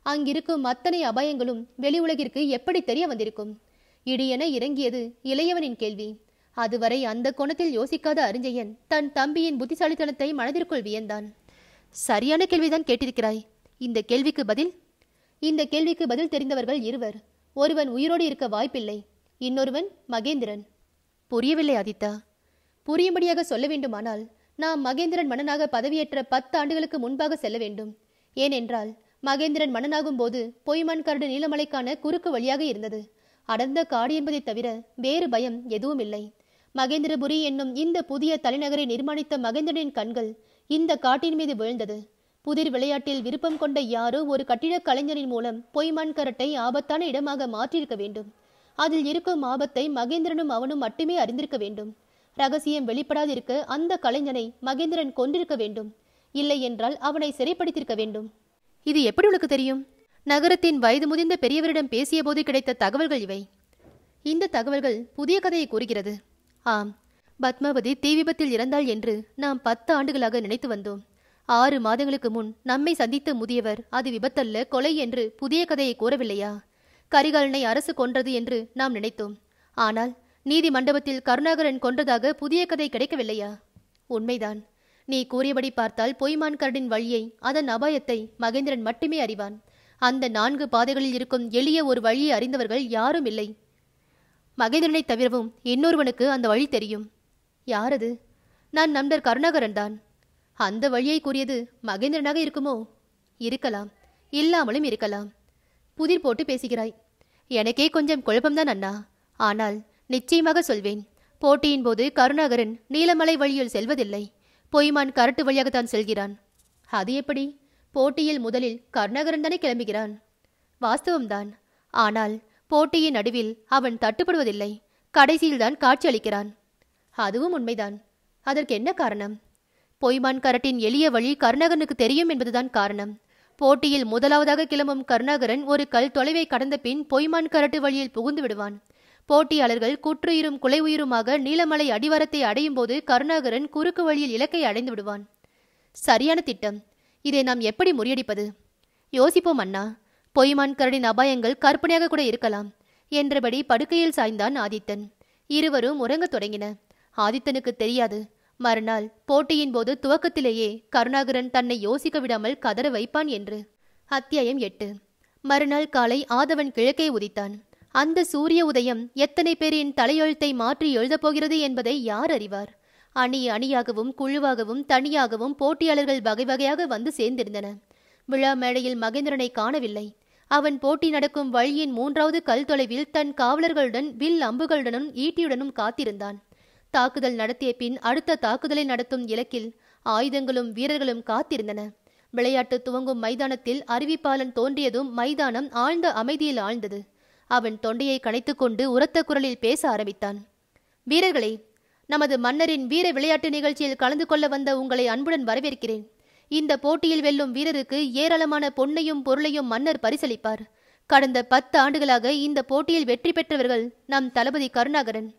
அங்கிருக்கும் அத்தனை அபாயங்களும் வெளி உலகிற்கு எப்படி தெரிய வந்திருக்கும் இடியென இறங்கியது இளையவனின் கேள்வி அதுவரை அந்த கோணத்தில் யோசிக்காத அரிஞ்சயன் தன் தம்பியின் புத்திசாலித்தனத்தை மனதிற்குள் வியந்தான் சரியான கேள்விதான் கேட்டிருக்கிறாய் இந்த கேள்விக்கு பதில் இந்த கேள்விக்கு பதில் தெரிந்தவர்கள் இருவர் ஒருவன் உயிரோடு இருக்க வாய்ப்பில்லை இன்னொருவன் மகேந்திரன் புரியவில்லை ஆதித்தா புரியும்படியாக சொல்ல வேண்டுமானால் நாம் மகேந்திரன் மன்னனாக பதவியேற்ற பத்து ஆண்டுகளுக்கு முன்பாக செல்ல வேண்டும் ஏனென்றால் மகேந்திரன் மன்னனாகும் போது பொய்மான் கரடு நீலமலைக்கான குறுக்கு வழியாக இருந்தது அடர்ந்த காடு என்பதைத் தவிர வேறு பயம் எதுவும் இல்லை மகேந்திரபுரி என்னும் இந்த புதிய தலைநகரை நிர்மாணித்த மகேந்திரனின் கண்கள் இந்த காட்டின் மீது விழுந்தது புதிர் விளையாட்டில் விருப்பம் கொண்ட யாரோ ஒரு கட்டிடக் கலைஞரின் மூலம் பொய்மான் கரட்டை ஆபத்தான இடமாக மாற்றியிருக்க வேண்டும் அதில் இருக்கும் ஆபத்தை மகேந்திரனும் அவனும் மட்டுமே அறிந்திருக்க வேண்டும் ரகசியம் வெளிப்படாதிருக்க அந்த கலைஞனை மகேந்திரன் கொண்டிருக்க வேண்டும் இல்லை என்றால் அவனை சிறைப்படுத்தியிருக்க வேண்டும் இது எப்படி உனக்கு தெரியும் நகரத்தின் வயது முதிர்ந்த பெரியவரிடம் பேசிய போது கிடைத்த தகவல்கள் இவை இந்த தகவல்கள் புதிய கதையை கூறுகிறது ஆம் பத்மாவதி தீ விபத்தில் இறந்தாள் என்று நாம் பத்து ஆண்டுகளாக நினைத்து வந்தோம் ஆறு மாதங்களுக்கு முன் நம்மை சந்தித்த முதியவர் அது விபத்தல்ல கொலை என்று புதிய கதையை கூறவில்லையா கரிகாலனை அரசு கொன்றது என்று நாம் நினைத்தோம் ஆனால் நீதி மண்டபத்தில் கருணாகரன் கொன்றதாக புதிய கதை கிடைக்கவில்லையா உண்மைதான் நீ கூறியபடி பார்த்தால் பொய்மான் கரடின் வழியை அதன் அபாயத்தை மகேந்திரன் மட்டுமே அறிவான் அந்த நான்கு பாதைகளில் இருக்கும் எளிய ஒரு வழியை அறிந்தவர்கள் யாரும் இல்லை மகேந்திரனை தவிரவும் இன்னொருவனுக்கு அந்த வழி தெரியும் யாரது நான் நண்பர் கருணாகரன் தான் அந்த வழியை கூறியது மகேந்திரனாக இருக்குமோ இருக்கலாம் இல்லாமலும் இருக்கலாம் புதிர் போட்டு பேசுகிறாய் எனக்கே கொஞ்சம் குழப்பம்தான் அண்ணா ஆனால் நிச்சயமாக சொல்வேன் போட்டியின் போது கருணாகரன் நீலமலை வழியில் செல்வதில்லை பொய்மான் கரட்டு வழியாகத்தான் செல்கிறான் அது எப்படி போட்டியில் முதலில் கருணாகரன் தானே கிளம்புகிறான் வாஸ்தவம்தான் ஆனால் போட்டியின் நடுவில் அவன் தட்டுப்படுவதில்லை கடைசியில்தான் காட்சி அளிக்கிறான் அதுவும் உண்மைதான் அதற்கு என்ன காரணம் பொய்மான் கரட்டின் எளிய வழி கருணாகரனுக்கு தெரியும் என்பதுதான் காரணம் போட்டியில் முதலாவதாக கிளம்பும் கருணாகரன் ஒரு கல் தொலைவை கடந்த பின் பொய்மான் கரட்டு வழியில் புகுந்து விடுவான் போட்டியாளர்கள் குற்றுயிரும் குலை உயிருமாக நீலமலை அடிவாரத்தை அடையும் போது கருணாகரன் குறுக்கு வழியில் இலக்கை அடைந்து விடுவான் சரியான திட்டம் இதை நாம் எப்படி முறியடிப்பது யோசிப்போம் அண்ணா பொய்மான் கரடின் அபாயங்கள் கற்பனையாக கூட இருக்கலாம் என்றபடி படுக்கையில் சாய்ந்தான் ஆதித்தன் இருவரும் உறங்கத் தொடங்கின ஆதித்தனுக்கு தெரியாது மறுநாள் போட்டியின் போது துவக்கத்திலேயே கருணாகரன் தன்னை யோசிக்க விடாமல் கதற வைப்பான் என்று அத்தியாயம் எட்டு மறுநாள் காலை ஆதவன் கிழக்கே உதித்தான் அந்த சூரிய உதயம் எத்தனை பேரின் தலையெழுத்தை மாற்றி எழுதப் போகிறது என்பதை யார் அறிவார் அணி அணியாகவும் குழுவாகவும் தனியாகவும் போட்டியாளர்கள் வகை வகையாக வந்து சேர்ந்திருந்தன விழா மேடையில் மகேந்திரனை காணவில்லை அவன் போட்டி நடக்கும் வழியின் மூன்றாவது கல் தொலைவில் தன் காவலர்களுடன் வில் அம்புகளுடனும் ஈட்டியுடனும் காத்திருந்தான் தாக்குதல் நடத்திய பின் அடுத்த தாக்குதலை நடத்தும் இலக்கில் ஆயுதங்களும் வீரர்களும் காத்திருந்தன விளையாட்டு துவங்கும் மைதானத்தில் அறிவிப்பாளன் தோன்றியதும் மைதானம் ஆழ்ந்த அமைதியில் ஆழ்ந்தது அவன் தொண்டையை கனைத்துக்கொண்டு உரத்த குரலில் பேச ஆரம்பித்தான் வீரர்களே நமது மன்னரின் வீர விளையாட்டு நிகழ்ச்சியில் கலந்து கொள்ள வந்த உங்களை அன்புடன் வரவேற்கிறேன் இந்த போட்டியில் வெல்லும் வீரருக்கு ஏராளமான பொன்னையும் பொருளையும் மன்னர் பரிசளிப்பார் கடந்த பத்து ஆண்டுகளாக இந்த போட்டியில் வெற்றி பெற்றவர்கள் நம் தளபதி கருணாகரன்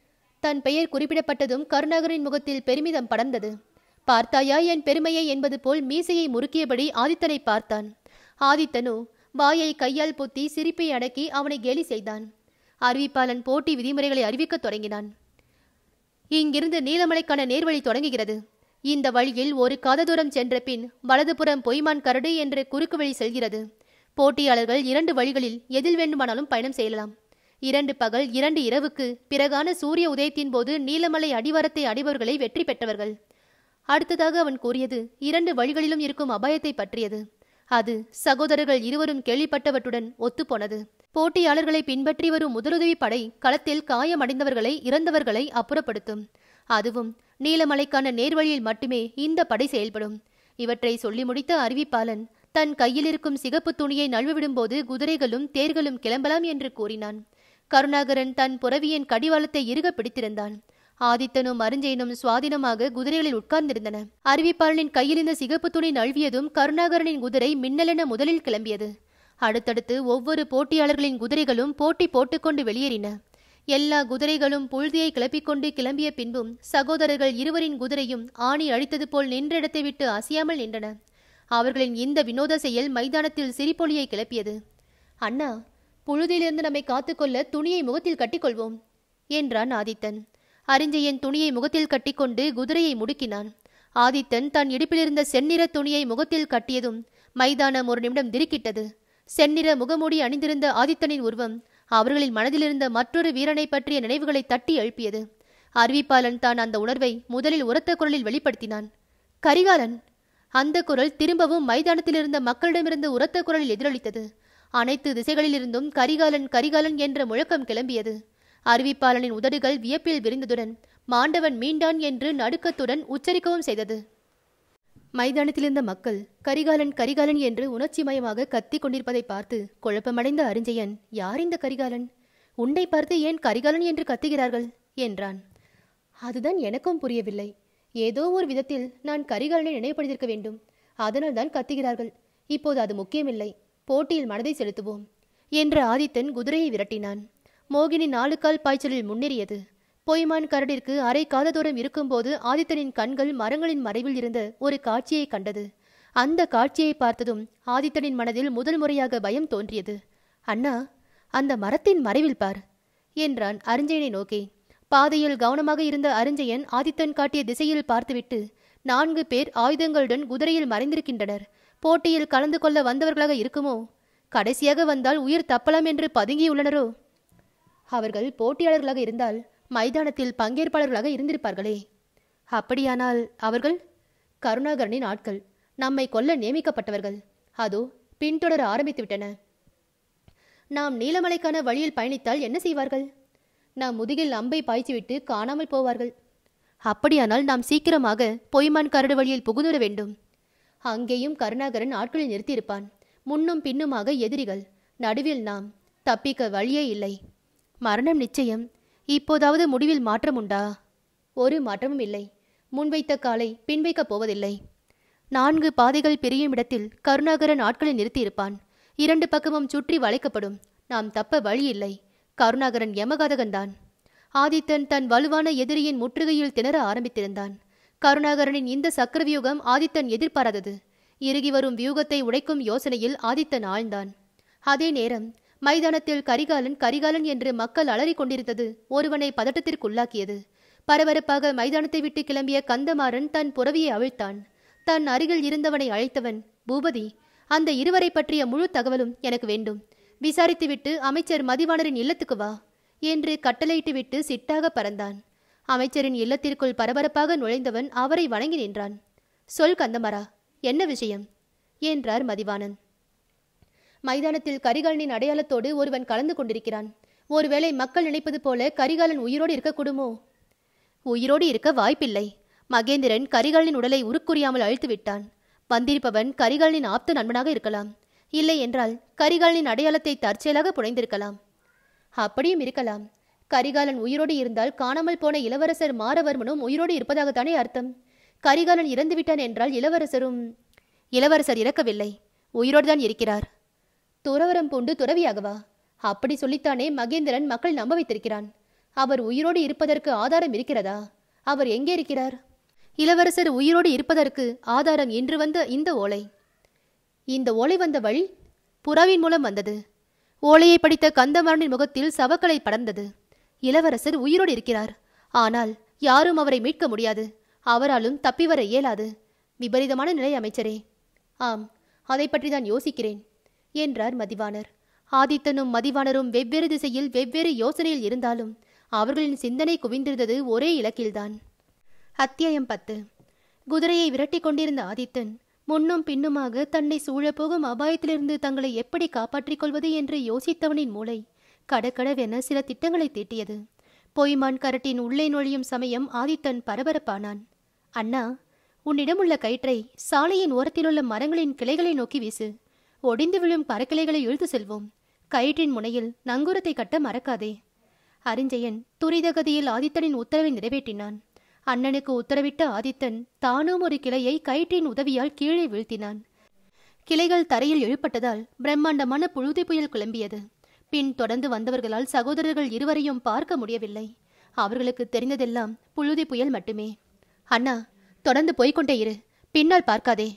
தன் பெயர் குறிப்பிடப்பட்டதும் கருணாகரின் முகத்தில் பெருமிதம் படர்ந்தது பார்த்தாயா என் பெருமையை என்பது போல் மீசையை முறுக்கியபடி ஆதித்தனை பார்த்தான் ஆதித்தனோ வாயை கையால் பொத்தி சிரிப்பை அடக்கி அவனை கேலி செய்தான் அறிவிப்பாளன் போட்டி விதிமுறைகளை அறிவிக்கத் தொடங்கினான் இங்கிருந்து நீலமலைக்கான நேர்வழி தொடங்குகிறது இந்த வழியில் ஒரு காத தூரம் சென்ற பின் வலதுபுறம் பொய்மான் கரடு என்ற குறுக்கு வழி செல்கிறது போட்டியாளர்கள் இரண்டு வழிகளில் எதில் வேண்டுமானாலும் பயணம் செய்யலாம் இரண்டு பகல் இரண்டு இரவுக்கு பிறகான சூரிய உதயத்தின் போது நீலமலை அடிவாரத்தை அடைபவர்களை வெற்றி பெற்றவர்கள் அடுத்ததாக அவன் கூறியது இரண்டு வழிகளிலும் இருக்கும் அபாயத்தை பற்றியது அது சகோதரர்கள் இருவரும் கேள்விப்பட்டவற்றுடன் ஒத்துப்போனது போட்டியாளர்களை பின்பற்றி வரும் முதலுதவி படை களத்தில் காயமடைந்தவர்களை இறந்தவர்களை அப்புறப்படுத்தும் அதுவும் நீலமலைக்கான நேர்வழியில் மட்டுமே இந்த படை செயல்படும் இவற்றை சொல்லி முடித்த அறிவிப்பாளன் தன் கையில் இருக்கும் சிகப்பு துணியை நழுவிவிடும்போது குதிரைகளும் தேர்களும் கிளம்பலாம் என்று கூறினான் கருணாகரன் தன் புறவியின் கடிவாளத்தை இறுக பிடித்திருந்தான் ஆதித்தனும் அருஞ்சயனும் சுவாதீனமாக குதிரைகளில் உட்கார்ந்திருந்தன அறிவிப்பாளனின் கையில் இந்த சிகப்பு துணி நழுவியதும் கருணாகரனின் குதிரை மின்னலென முதலில் கிளம்பியது அடுத்தடுத்து ஒவ்வொரு போட்டியாளர்களின் குதிரைகளும் போட்டி போட்டுக்கொண்டு வெளியேறின எல்லா குதிரைகளும் புழுதியை கிளப்பிக்கொண்டு கிளம்பிய பின்பும் சகோதரர்கள் இருவரின் குதிரையும் ஆணி அழித்தது போல் நின்ற இடத்தை விட்டு அசையாமல் நின்றன அவர்களின் இந்த வினோத செயல் மைதானத்தில் சிரிப்பொலியை கிளப்பியது அண்ணா புழுதியிலிருந்து நம்மை காத்துக்கொள்ள துணியை முகத்தில் கட்டிக்கொள்வோம் என்றான் ஆதித்தன் அரிஞ்சயன் துணியை முகத்தில் கட்டிக்கொண்டு குதிரையை முடுக்கினான் ஆதித்தன் தன் இடுப்பிலிருந்த செந்நிற துணியை முகத்தில் கட்டியதும் மைதானம் ஒரு நிமிடம் திடுக்கிட்டது செந்நிற முகமூடி அணிந்திருந்த ஆதித்தனின் உருவம் அவர்களின் மனதிலிருந்த மற்றொரு வீரனை பற்றிய நினைவுகளை தட்டி எழுப்பியது அறிவிப்பாளன் தான் அந்த உணர்வை முதலில் உரத்த குரலில் வெளிப்படுத்தினான் கரிகாலன் அந்த குரல் திரும்பவும் மைதானத்தில் இருந்த மக்களிடமிருந்து உரத்த குரலில் எதிரொலித்தது அனைத்து திசைகளிலிருந்தும் கரிகாலன் கரிகாலன் என்ற முழக்கம் கிளம்பியது அறிவிப்பாளனின் உதடுகள் வியப்பில் விரிந்ததுடன் மாண்டவன் மீண்டான் என்று நடுக்கத்துடன் உச்சரிக்கவும் செய்தது மைதானத்தில் இருந்த மக்கள் கரிகாலன் கரிகாலன் என்று உணர்ச்சிமயமாக கத்திக் கொண்டிருப்பதை பார்த்து குழப்பமடைந்த அரிஞ்சயன் யார் இந்த கரிகாலன் உன்னை பார்த்து ஏன் கரிகாலன் என்று கத்துகிறார்கள் என்றான் அதுதான் எனக்கும் புரியவில்லை ஏதோ ஒரு விதத்தில் நான் கரிகாலனை நினைவுபடுத்தியிருக்க வேண்டும் அதனால் தான் கத்துகிறார்கள் இப்போது அது முக்கியமில்லை போட்டியில் மனதை செலுத்துவோம் என்று ஆதித்தன் குதிரையை விரட்டினான் மோகினி நாலு கால் பாய்ச்சலில் முன்னேறியது பொய்மான் கரடிற்கு அரை காத தூரம் இருக்கும்போது ஆதித்தனின் கண்கள் மரங்களின் மறைவில் இருந்த ஒரு காட்சியை கண்டது அந்த காட்சியை பார்த்ததும் ஆதித்தனின் மனதில் முதல் முறையாக பயம் தோன்றியது அண்ணா அந்த மரத்தின் மறைவில் பார் என்றான் அரிஞ்சயனை நோக்கி பாதையில் கவனமாக இருந்த அரிஞ்சயன் ஆதித்தன் காட்டிய திசையில் பார்த்துவிட்டு நான்கு பேர் ஆயுதங்களுடன் குதிரையில் மறைந்திருக்கின்றனர் போட்டியில் கலந்து கொள்ள வந்தவர்களாக இருக்குமோ கடைசியாக வந்தால் உயிர் தப்பலாம் என்று பதுங்கியுள்ளனரோ அவர்கள் போட்டியாளர்களாக இருந்தால் மைதானத்தில் பங்கேற்பாளர்களாக இருந்திருப்பார்களே அப்படியானால் அவர்கள் கருணாகரனின் ஆட்கள் நம்மை கொல்ல நியமிக்கப்பட்டவர்கள் அதோ பின்தொடர ஆரம்பித்து விட்டன நாம் நீலமலைக்கான வழியில் பயணித்தால் என்ன செய்வார்கள் நாம் முதுகில் அம்பை பாய்ச்சிவிட்டு காணாமல் போவார்கள் அப்படியானால் நாம் சீக்கிரமாக பொய்மான் கரடு வழியில் புகுந்துவிட வேண்டும் அங்கேயும் கருணாகரன் ஆட்களை நிறுத்தியிருப்பான் முன்னும் பின்னுமாக எதிரிகள் நடுவில் நாம் தப்பிக்க வழியே இல்லை மரணம் நிச்சயம் இப்போதாவது முடிவில் மாற்றம் உண்டா ஒரு மாற்றமும் இல்லை முன்வைத்த காலை பின்வைக்கப் போவதில்லை நான்கு பாதைகள் பிரியும் இடத்தில் கருணாகரன் ஆட்களை நிறுத்தியிருப்பான் இரண்டு பக்கமும் சுற்றி வளைக்கப்படும் நாம் தப்ப வழி இல்லை கருணாகரன் யமகாதகன்தான் ஆதித்தன் தன் வலுவான எதிரியின் முற்றுகையில் திணற ஆரம்பித்திருந்தான் கருணாகரனின் இந்த சக்கரவியூகம் ஆதித்தன் எதிர்பாராதது இறுகி வரும் வியூகத்தை உடைக்கும் யோசனையில் ஆதித்தன் ஆழ்ந்தான் அதே நேரம் மைதானத்தில் கரிகாலன் கரிகாலன் என்று மக்கள் அலறிக் கொண்டிருந்தது ஒருவனை பதட்டத்திற்குள்ளாக்கியது பரபரப்பாக மைதானத்தை விட்டு கிளம்பிய கந்தமாறன் தன் புறவியை அவிழ்த்தான் தன் அருகில் இருந்தவனை அழைத்தவன் பூபதி அந்த இருவரை பற்றிய முழு தகவலும் எனக்கு வேண்டும் விசாரித்துவிட்டு அமைச்சர் மதிவாணரின் இல்லத்துக்கு வா என்று கட்டளையிட்டுவிட்டு சிட்டாக பறந்தான் அமைச்சரின் இல்லத்திற்குள் பரபரப்பாக நுழைந்தவன் அவரை வணங்கி நின்றான் சொல் கந்தமாரா என்ன விஷயம் என்றார் மதிவாணன் மைதானத்தில் கரிகாலனின் அடையாளத்தோடு ஒருவன் கலந்து கொண்டிருக்கிறான் ஒருவேளை மக்கள் நினைப்பது போல கரிகாலன் உயிரோடு இருக்கக்கூடுமோ உயிரோடு இருக்க வாய்ப்பில்லை மகேந்திரன் கரிகாலனின் உடலை உருக்குறியாமல் அழித்து விட்டான் வந்திருப்பவன் கரிகாலனின் ஆப்த நண்பனாக இருக்கலாம் இல்லை என்றால் கரிகாலனின் அடையாளத்தை தற்செயலாக புனைந்திருக்கலாம் அப்படியும் இருக்கலாம் கரிகாலன் உயிரோடு இருந்தால் காணாமல் போன இளவரசர் மாரவர்மனும் உயிரோடு இருப்பதாகத்தானே அர்த்தம் கரிகாலன் இறந்து விட்டான் என்றால் இளவரசரும் இளவரசர் இறக்கவில்லை உயிரோடு தான் இருக்கிறார் துறவரம் பூண்டு துறவியாகவா அப்படி சொல்லித்தானே மகேந்திரன் மக்கள் நம்ப வைத்திருக்கிறான் அவர் உயிரோடு இருப்பதற்கு ஆதாரம் இருக்கிறதா அவர் எங்கே இருக்கிறார் இளவரசர் உயிரோடு இருப்பதற்கு ஆதாரம் இன்று வந்த இந்த ஓலை இந்த ஓலை வந்த வழி புறாவின் மூலம் வந்தது ஓலையை படித்த கந்தமாறனின் முகத்தில் சவக்கலை படர்ந்தது இளவரசர் உயிரோடு இருக்கிறார் ஆனால் யாரும் அவரை மீட்க முடியாது அவராலும் தப்பி வர இயலாது விபரீதமான நிலை அமைச்சரே ஆம் அதை பற்றி தான் யோசிக்கிறேன் என்றார் மதிவாணர் ஆதித்தனும் மதிவாணரும் வெவ்வேறு திசையில் வெவ்வேறு யோசனையில் இருந்தாலும் அவர்களின் சிந்தனை குவிந்திருந்தது ஒரே இலக்கில்தான் அத்தியாயம் பத்து குதிரையை விரட்டிக் கொண்டிருந்த ஆதித்தன் முன்னும் பின்னுமாக தன்னை சூழப்போகும் அபாயத்திலிருந்து தங்களை எப்படி காப்பாற்றிக் கொள்வது என்று யோசித்தவனின் மூளை கடகடவென சில திட்டங்களை தீட்டியது பொய்மான் கரட்டின் உள்ளே நுழையும் சமயம் ஆதித்தன் பரபரப்பானான் அண்ணா உன்னிடமுள்ள கயிற்றை சாலையின் ஓரத்திலுள்ள மரங்களின் கிளைகளை நோக்கி வீசு ஒடிந்து விழும் பறக்கிளைகளை இழுத்து செல்வோம் கயிற்றின் முனையில் நங்கூரத்தை கட்ட மறக்காதே அரிஞ்சயன் துரிதகதியில் ஆதித்தனின் உத்தரவை நிறைவேற்றினான் அண்ணனுக்கு உத்தரவிட்ட ஆதித்தன் தானும் ஒரு கிளையை கயிற்றின் உதவியால் கீழே வீழ்த்தினான் கிளைகள் தரையில் எழுப்பட்டதால் பிரம்மாண்டமான புழுதி புயல் கிளம்பியது பின் தொடர்ந்து வந்தவர்களால் சகோதரர்கள் இருவரையும் பார்க்க முடியவில்லை அவர்களுக்கு தெரிந்ததெல்லாம் புழுதி புயல் மட்டுமே அண்ணா தொடர்ந்து போய்க்கொண்டே இரு பின்னால் பார்க்காதே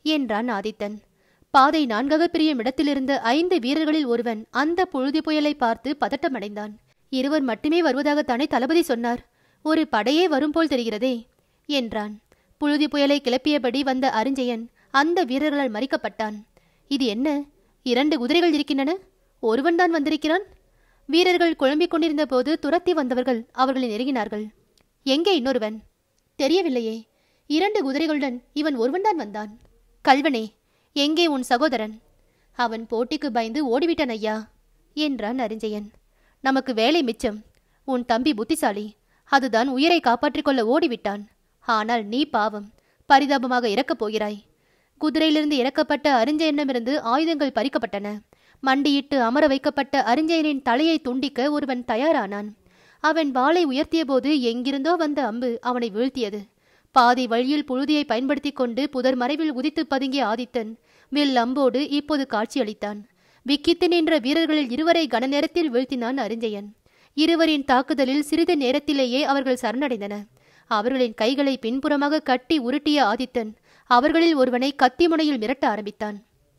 என்றான் ஆதித்தன் பாதை நான்காக பிரியும் இடத்திலிருந்த ஐந்து வீரர்களில் ஒருவன் அந்த புழுதி புயலை பார்த்து பதட்டமடைந்தான் இருவர் மட்டுமே வருவதாகத்தானே தளபதி சொன்னார் ஒரு படையே வரும் போல் தெரிகிறதே என்றான் புழுதி புயலை கிளப்பியபடி வந்த அரிஞ்சயன் அந்த வீரர்களால் மறிக்கப்பட்டான் இது என்ன இரண்டு குதிரைகள் இருக்கின்றன ஒருவன்தான் வந்திருக்கிறான் வீரர்கள் குழம்பிக் கொண்டிருந்த போது துரத்தி வந்தவர்கள் அவர்களை நெருங்கினார்கள் எங்கே இன்னொருவன் தெரியவில்லையே இரண்டு குதிரைகளுடன் இவன் ஒருவன்தான் வந்தான் கல்வனே எங்கே உன் சகோதரன் அவன் போட்டிக்கு பயந்து ஓடிவிட்டான் ஐயா என்றான் அரிஞ்சயன் நமக்கு வேலை மிச்சம் உன் தம்பி புத்திசாலி அதுதான் உயிரை காப்பாற்றிக் கொள்ள ஓடிவிட்டான் ஆனால் நீ பாவம் பரிதாபமாக இறக்கப் போகிறாய் குதிரையிலிருந்து இறக்கப்பட்ட அரிஞ்சயனிடமிருந்து ஆயுதங்கள் பறிக்கப்பட்டன மண்டியிட்டு அமர வைக்கப்பட்ட அரிஞ்சயனின் தலையை துண்டிக்க ஒருவன் தயாரானான் அவன் வாளை உயர்த்தியபோது எங்கிருந்தோ வந்த அம்பு அவனை வீழ்த்தியது பாதி வழியில் புழுதியை பயன்படுத்திக் கொண்டு புதர் மறைவில் உதித்து பதுங்கிய ஆதித்தன் வில் அம்போடு இப்போது காட்சியளித்தான் விக்கித்து நின்ற வீரர்களில் இருவரை கன நேரத்தில் வீழ்த்தினான் அரிஞ்சயன் இருவரின் தாக்குதலில் சிறிது நேரத்திலேயே அவர்கள் சரணடைந்தன அவர்களின் கைகளை பின்புறமாக கட்டி உருட்டிய ஆதித்தன் அவர்களில் ஒருவனை கத்தி முனையில் மிரட்ட ஆரம்பித்தான்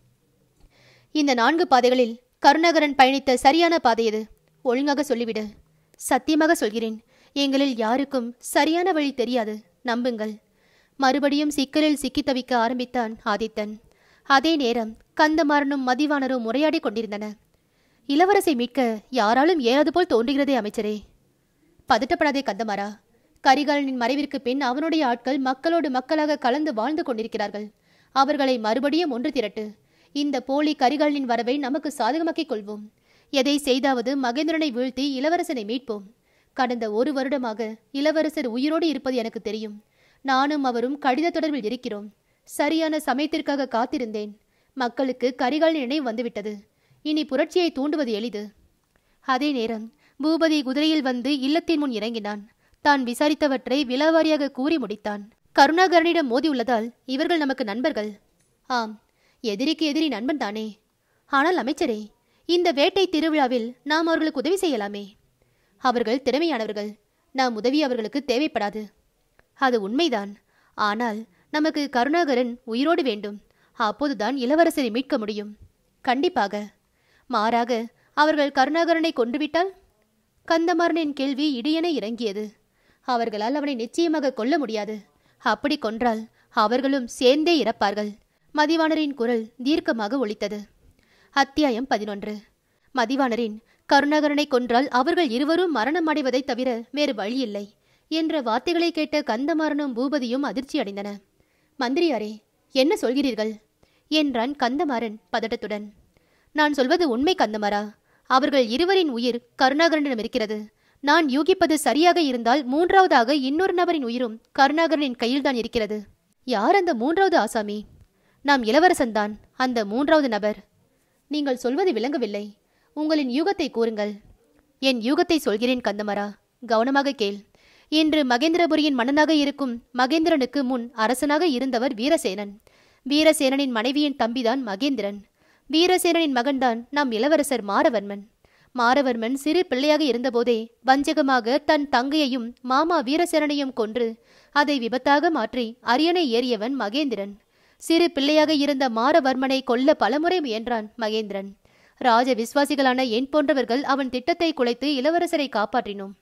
இந்த நான்கு பாதைகளில் கருணாகரன் பயணித்த சரியான பாதை எது ஒழுங்காக சொல்லிவிடு சத்தியமாக சொல்கிறேன் எங்களில் யாருக்கும் சரியான வழி தெரியாது நம்புங்கள் மறுபடியும் சிக்கலில் சிக்கித் தவிக்க ஆரம்பித்தான் ஆதித்தன் அதே நேரம் கந்தமாறனும் மதிவாணரும் உரையாடி கொண்டிருந்தன இளவரசை மீட்க யாராலும் ஏறாது போல் தோன்றுகிறதே அமைச்சரே பதட்டப்படாதே கந்தமாறா கரிகாலனின் மறைவிற்கு பின் அவனுடைய ஆட்கள் மக்களோடு மக்களாக கலந்து வாழ்ந்து கொண்டிருக்கிறார்கள் அவர்களை மறுபடியும் ஒன்று திரட்டு இந்த போலி கரிகாலனின் வரவை நமக்கு சாதகமாக்கிக் கொள்வோம் எதை செய்தாவது மகேந்திரனை வீழ்த்தி இளவரசனை மீட்போம் கடந்த ஒரு வருடமாக இளவரசர் உயிரோடு இருப்பது எனக்கு தெரியும் நானும் அவரும் கடித தொடர்பில் இருக்கிறோம் சரியான சமயத்திற்காக காத்திருந்தேன் மக்களுக்கு கரிகால் நினைவு வந்துவிட்டது இனி புரட்சியை தூண்டுவது எளிது அதே நேரம் பூபதி குதிரையில் வந்து இல்லத்தின் முன் இறங்கினான் தான் விசாரித்தவற்றை விலாவாரியாக கூறி முடித்தான் கருணாகரனிடம் மோதியுள்ளதால் இவர்கள் நமக்கு நண்பர்கள் ஆம் எதிரிக்கு எதிரி நண்பன் தானே ஆனால் அமைச்சரே இந்த வேட்டை திருவிழாவில் நாம் அவர்களுக்கு உதவி செய்யலாமே அவர்கள் திறமையானவர்கள் நாம் உதவி அவர்களுக்கு தேவைப்படாது அது உண்மைதான் ஆனால் நமக்கு கருணாகரன் உயிரோடு வேண்டும் அப்போதுதான் இளவரசரை மீட்க முடியும் கண்டிப்பாக மாறாக அவர்கள் கருணாகரனை கொன்றுவிட்டால் கந்தமாறனின் கேள்வி இடியென இறங்கியது அவர்களால் அவனை நிச்சயமாக கொல்ல முடியாது அப்படி கொன்றால் அவர்களும் சேர்ந்தே இறப்பார்கள் மதிவாணரின் குரல் தீர்க்கமாக ஒலித்தது அத்தியாயம் பதினொன்று மதிவாணரின் கருணாகரனை கொன்றால் அவர்கள் இருவரும் மரணம் அடைவதைத் தவிர வேறு வழியில்லை என்ற வார்த்தைகளை கேட்ட கந்தமாறனும் பூபதியும் அதிர்ச்சி அடைந்தன மந்திரியாரே என்ன சொல்கிறீர்கள் என்றான் கந்தமாறன் பதட்டத்துடன் நான் சொல்வது உண்மை கந்தமாறா அவர்கள் இருவரின் உயிர் கருணாகரனிடம் இருக்கிறது நான் யூகிப்பது சரியாக இருந்தால் மூன்றாவதாக இன்னொரு நபரின் உயிரும் கருணாகரனின் கையில்தான் இருக்கிறது யார் அந்த மூன்றாவது ஆசாமி நாம் இளவரசன்தான் அந்த மூன்றாவது நபர் நீங்கள் சொல்வது விளங்கவில்லை உங்களின் யூகத்தை கூறுங்கள் என் யூகத்தை சொல்கிறேன் கந்தமரா கவனமாக கேள் இன்று மகேந்திரபுரியின் மன்னனாக இருக்கும் மகேந்திரனுக்கு முன் அரசனாக இருந்தவர் வீரசேனன் வீரசேனனின் மனைவியின் தம்பிதான் மகேந்திரன் வீரசேனனின் மகன்தான் நம் இளவரசர் மாரவர்மன் மாரவர்மன் சிறு பிள்ளையாக இருந்தபோதே வஞ்சகமாக தன் தங்கையையும் மாமா வீரசேனனையும் கொன்று அதை விபத்தாக மாற்றி அரியணை ஏறியவன் மகேந்திரன் சிறு பிள்ளையாக இருந்த மாரவர்மனை கொல்ல பலமுறை முயன்றான் மகேந்திரன் ராஜ விசுவாசிகளான என் போன்றவர்கள் அவன் திட்டத்தை குலைத்து இளவரசரை காப்பாற்றினோம்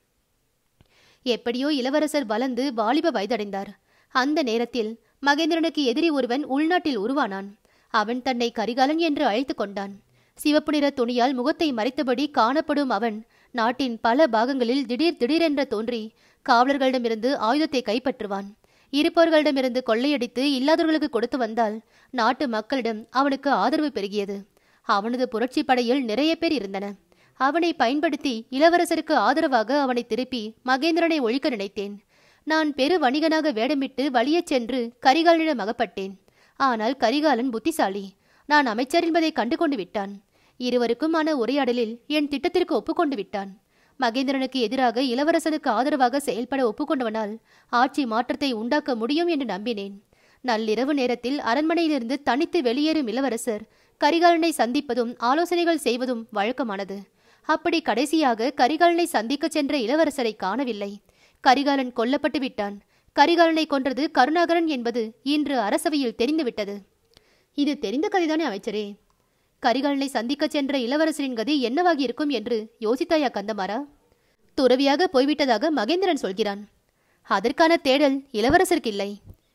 எப்படியோ இளவரசர் வளர்ந்து வாலிப வயதடைந்தார் அந்த நேரத்தில் மகேந்திரனுக்கு எதிரி ஒருவன் உள்நாட்டில் உருவானான் அவன் தன்னை கரிகாலன் என்று அழைத்து கொண்டான் சிவப்பு நிற துணியால் முகத்தை மறைத்தபடி காணப்படும் அவன் நாட்டின் பல பாகங்களில் திடீர் திடீரென்ற தோன்றி காவலர்களிடமிருந்து ஆயுதத்தை கைப்பற்றுவான் இருப்பவர்களிடமிருந்து கொள்ளையடித்து இல்லாதவர்களுக்கு கொடுத்து வந்தால் நாட்டு மக்களிடம் அவனுக்கு ஆதரவு பெருகியது அவனது புரட்சி படையில் நிறைய பேர் இருந்தன அவனை பயன்படுத்தி இளவரசருக்கு ஆதரவாக அவனை திருப்பி மகேந்திரனை ஒழிக்க நினைத்தேன் நான் பெரு வணிகனாக வேடமிட்டு வழியச் சென்று கரிகாலனிடம் அகப்பட்டேன் ஆனால் கரிகாலன் புத்திசாலி நான் அமைச்சர் என்பதை கண்டு கொண்டு விட்டான் இருவருக்குமான உரையாடலில் என் திட்டத்திற்கு ஒப்புக்கொண்டு விட்டான் மகேந்திரனுக்கு எதிராக இளவரசனுக்கு ஆதரவாக செயல்பட ஒப்புக்கொண்டவனால் ஆட்சி மாற்றத்தை உண்டாக்க முடியும் என்று நம்பினேன் நள்ளிரவு நேரத்தில் அரண்மனையிலிருந்து தனித்து வெளியேறும் இளவரசர் கரிகாலனை சந்திப்பதும் ஆலோசனைகள் செய்வதும் வழக்கமானது அப்படி கடைசியாக கரிகாலனை சந்திக்கச் சென்ற இளவரசரை காணவில்லை கரிகாலன் கொல்லப்பட்டு விட்டான் கரிகாலனை கொன்றது கருணாகரன் என்பது இன்று அரசவையில் தெரிந்துவிட்டது இது தெரிந்த கதைதானே அமைச்சரே கரிகாலனை சந்திக்கச் சென்ற இளவரசரின் கதி என்னவாகி இருக்கும் என்று யோசித்தாயா கந்தமாரா துறவியாக போய்விட்டதாக மகேந்திரன் சொல்கிறான் அதற்கான தேடல் இளவரசருக்கு இல்லை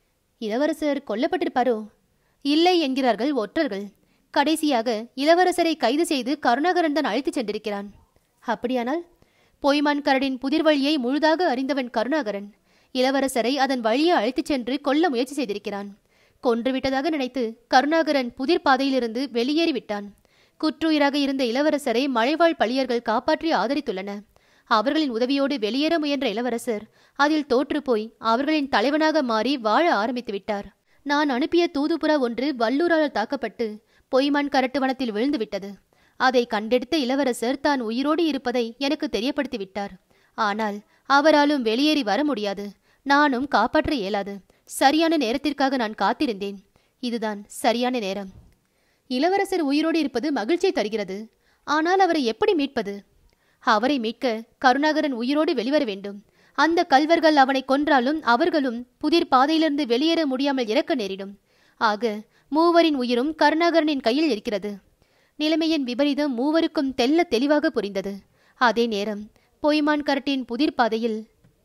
இளவரசர் கொல்லப்பட்டிருப்பாரோ இல்லை என்கிறார்கள் ஒற்றர்கள் கடைசியாக இளவரசரை கைது செய்து கருணாகரன் தான் அழைத்துச் சென்றிருக்கிறான் அப்படியானால் பொய்மான் கரடின் புதிர் வழியை முழுதாக அறிந்தவன் கருணாகரன் இளவரசரை அதன் வழியே அழைத்துச் சென்று கொல்ல முயற்சி செய்திருக்கிறான் கொன்றுவிட்டதாக நினைத்து கருணாகரன் புதிர் பாதையிலிருந்து வெளியேறிவிட்டான் குற்றுயிராக இருந்த இளவரசரை மழைவாழ் பழியர்கள் காப்பாற்றி ஆதரித்துள்ளன அவர்களின் உதவியோடு வெளியேற முயன்ற இளவரசர் அதில் தோற்றுப்போய் அவர்களின் தலைவனாக மாறி வாழ ஆரம்பித்து விட்டார் நான் அனுப்பிய தூதுபுறா ஒன்று வல்லூரால் தாக்கப்பட்டு பொய்மான் கரட்டு வனத்தில் விழுந்து விட்டது அதை கண்டெடுத்த இளவரசர் தான் உயிரோடு இருப்பதை எனக்கு தெரியப்படுத்தி விட்டார் ஆனால் அவராலும் வெளியேறி வர முடியாது நானும் காப்பாற்ற இயலாது சரியான நேரத்திற்காக நான் காத்திருந்தேன் இதுதான் சரியான நேரம் இளவரசர் உயிரோடு இருப்பது மகிழ்ச்சியை தருகிறது ஆனால் அவரை எப்படி மீட்பது அவரை மீட்க கருணாகரன் உயிரோடு வெளிவர வேண்டும் அந்த கல்வர்கள் அவனை கொன்றாலும் அவர்களும் புதிர் பாதையிலிருந்து வெளியேற முடியாமல் இறக்க நேரிடும் ஆக மூவரின் உயிரும் கருணாகரனின் கையில் இருக்கிறது நிலைமையின் விபரீதம் மூவருக்கும் தெல்ல தெளிவாக புரிந்தது அதே நேரம் பொய்மான் கரட்டின் புதிர் பாதையில்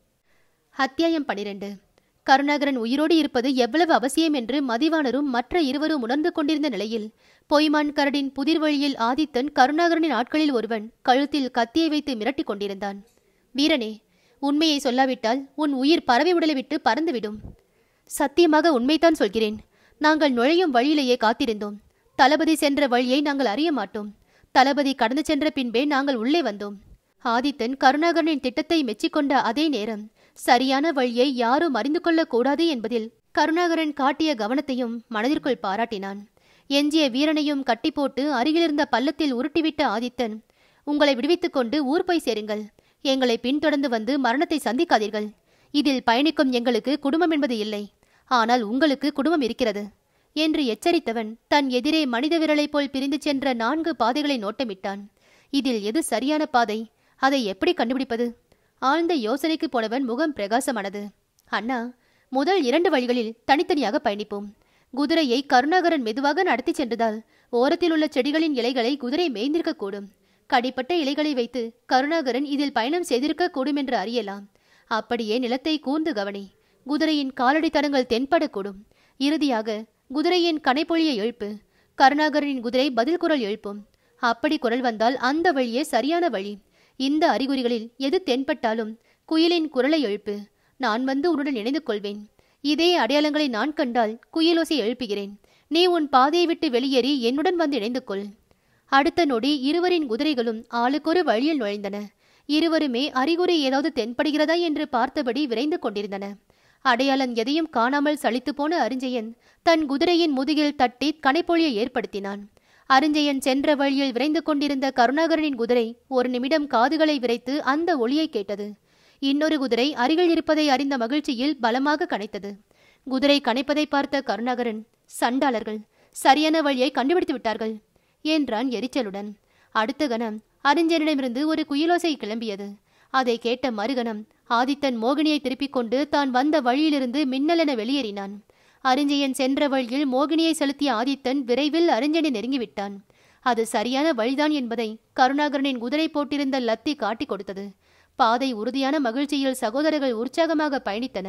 அத்தியாயம் பனிரெண்டு கருணாகரன் உயிரோடு இருப்பது எவ்வளவு அவசியம் என்று மதிவாணரும் மற்ற இருவரும் உணர்ந்து கொண்டிருந்த நிலையில் பொய்மான் கரடின் புதிர் வழியில் ஆதித்தன் கருணாகரனின் ஆட்களில் ஒருவன் கழுத்தில் கத்தியை வைத்து மிரட்டிக் கொண்டிருந்தான் வீரனே உண்மையை சொல்லாவிட்டால் உன் உயிர் பறவை உடலை விட்டு பறந்துவிடும் சத்தியமாக உண்மைதான் சொல்கிறேன் நாங்கள் நுழையும் வழியிலேயே காத்திருந்தோம் தளபதி சென்ற வழியை நாங்கள் அறிய மாட்டோம் தளபதி கடந்து சென்ற பின்பே நாங்கள் உள்ளே வந்தோம் ஆதித்தன் கருணாகரனின் திட்டத்தை மெச்சிக்கொண்ட அதே நேரம் சரியான வழியை யாரும் அறிந்து கொள்ளக் கூடாது என்பதில் கருணாகரன் காட்டிய கவனத்தையும் மனதிற்குள் பாராட்டினான் எஞ்சிய வீரனையும் கட்டி போட்டு அருகிலிருந்த பள்ளத்தில் உருட்டிவிட்ட ஆதித்தன் உங்களை விடுவித்துக் கொண்டு ஊர் போய் சேருங்கள் எங்களை பின்தொடர்ந்து வந்து மரணத்தை சந்திக்காதீர்கள் இதில் பயணிக்கும் எங்களுக்கு குடும்பம் என்பது இல்லை ஆனால் உங்களுக்கு குடும்பம் இருக்கிறது என்று எச்சரித்தவன் தன் எதிரே மனித விரலைப் போல் பிரிந்து சென்ற நான்கு பாதைகளை நோட்டமிட்டான் இதில் எது சரியான பாதை அதை எப்படி கண்டுபிடிப்பது ஆழ்ந்த யோசனைக்கு போனவன் முகம் பிரகாசமானது அண்ணா முதல் இரண்டு வழிகளில் தனித்தனியாக பயணிப்போம் குதிரையை கருணாகரன் மெதுவாக நடத்தி சென்றதால் ஓரத்தில் உள்ள செடிகளின் இலைகளை குதிரை மேய்ந்திருக்கக்கூடும் கடிப்பட்ட இலைகளை வைத்து கருணாகரன் இதில் பயணம் செய்திருக்க கூடும் என்று அறியலாம் அப்படியே நிலத்தை கூர்ந்து கவனி குதிரையின் காலடி தடங்கள் தென்படக்கூடும் இறுதியாக குதிரையின் கனைப்பொழியை எழுப்பு கருணாகரனின் குதிரை பதில் குரல் எழுப்பும் அப்படி குரல் வந்தால் அந்த வழியே சரியான வழி இந்த அறிகுறிகளில் எது தென்பட்டாலும் குயிலின் குரலை எழுப்பு நான் வந்து உன்னுடன் இணைந்து கொள்வேன் இதே அடையாளங்களை நான் கண்டால் குயிலோசை எழுப்புகிறேன் நீ உன் பாதையை விட்டு வெளியேறி என்னுடன் வந்து இணைந்து கொள் அடுத்த நொடி இருவரின் குதிரைகளும் ஆளுக்கொரு வழியில் நுழைந்தன இருவருமே அறிகுறி ஏதாவது தென்படுகிறதா என்று பார்த்தபடி விரைந்து கொண்டிருந்தன அடையாளம் எதையும் காணாமல் சலித்து போன அரிஞ்சயன் தன் குதிரையின் முதுகில் தட்டி கனைப்பொழியை ஏற்படுத்தினான் அரிஞ்சயன் சென்ற வழியில் விரைந்து கொண்டிருந்த கருணாகரனின் குதிரை ஒரு நிமிடம் காதுகளை விரைத்து அந்த ஒளியை கேட்டது இன்னொரு குதிரை அருகில் இருப்பதை அறிந்த மகிழ்ச்சியில் பலமாக கனைத்தது குதிரை கனைப்பதை பார்த்த கருணாகரன் சண்டாளர்கள் சரியான வழியை கண்டுபிடித்து விட்டார்கள் என்றான் எரிச்சலுடன் அடுத்த கணம் அறிஞனிடமிருந்து ஒரு குயிலோசை கிளம்பியது அதை கேட்ட மறுகணம் ஆதித்தன் மோகினியை திருப்பிக் கொண்டு தான் வந்த வழியிலிருந்து மின்னலென வெளியேறினான் அறிஞ்சயன் சென்ற வழியில் மோகினியை செலுத்திய ஆதித்தன் விரைவில் அறிஞனை நெருங்கிவிட்டான் அது சரியான வழிதான் என்பதை கருணாகரனின் குதிரை போட்டிருந்த லத்தி காட்டிக் கொடுத்தது பாதை உறுதியான மகிழ்ச்சியில் சகோதரர்கள் உற்சாகமாக பயணித்தன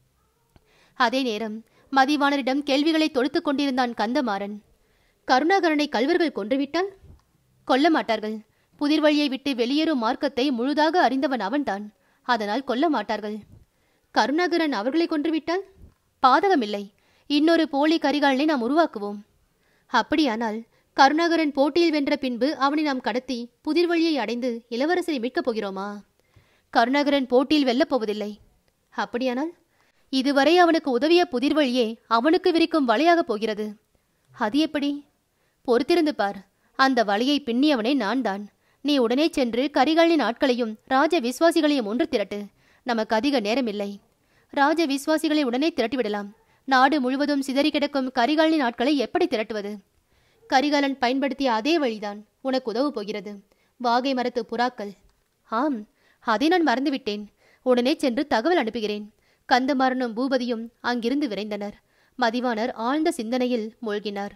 அதே நேரம் மதிவாணரிடம் கேள்விகளை தொடுத்துக் கொண்டிருந்தான் கந்தமாறன் கருணாகரனை கல்வர்கள் கொன்றுவிட்டால் கொல்ல மாட்டார்கள் புதிர் வழியை விட்டு வெளியேறும் மார்க்கத்தை முழுதாக அறிந்தவன் அவன்தான் அதனால் கொல்ல மாட்டார்கள் கருணாகரன் அவர்களை கொன்றுவிட்டால் பாதகமில்லை இன்னொரு போலி கரிகாலனை நாம் உருவாக்குவோம் அப்படியானால் கருணாகரன் போட்டியில் வென்ற பின்பு அவனை நாம் கடத்தி புதிர் வழியை அடைந்து இளவரசரை மீட்கப் போகிறோமா கருணாகரன் போட்டியில் வெல்லப் போவதில்லை அப்படியானால் இதுவரை அவனுக்கு உதவிய புதிர் வழியே அவனுக்கு விரிக்கும் வலையாகப் போகிறது அது எப்படி பொறுத்திருந்து பார் அந்த வலையை பின்னியவனே நான் தான் நீ உடனே சென்று கரிகாலின் ஆட்களையும் ராஜ விசுவாசிகளையும் ஒன்று திரட்டு நமக்கு அதிக நேரமில்லை ராஜ விசுவாசிகளை உடனே திரட்டிவிடலாம் நாடு முழுவதும் சிதறி கிடக்கும் கரிகாலின் ஆட்களை எப்படி திரட்டுவது கரிகாலன் பயன்படுத்திய அதே வழிதான் உனக்கு உதவ போகிறது வாகை மரத்து புறாக்கள் ஆம் அதை நான் மறந்துவிட்டேன் உடனே சென்று தகவல் அனுப்புகிறேன் கந்தமாறனும் பூபதியும் அங்கிருந்து விரைந்தனர் மதிவாணர் ஆழ்ந்த சிந்தனையில் மூழ்கினார்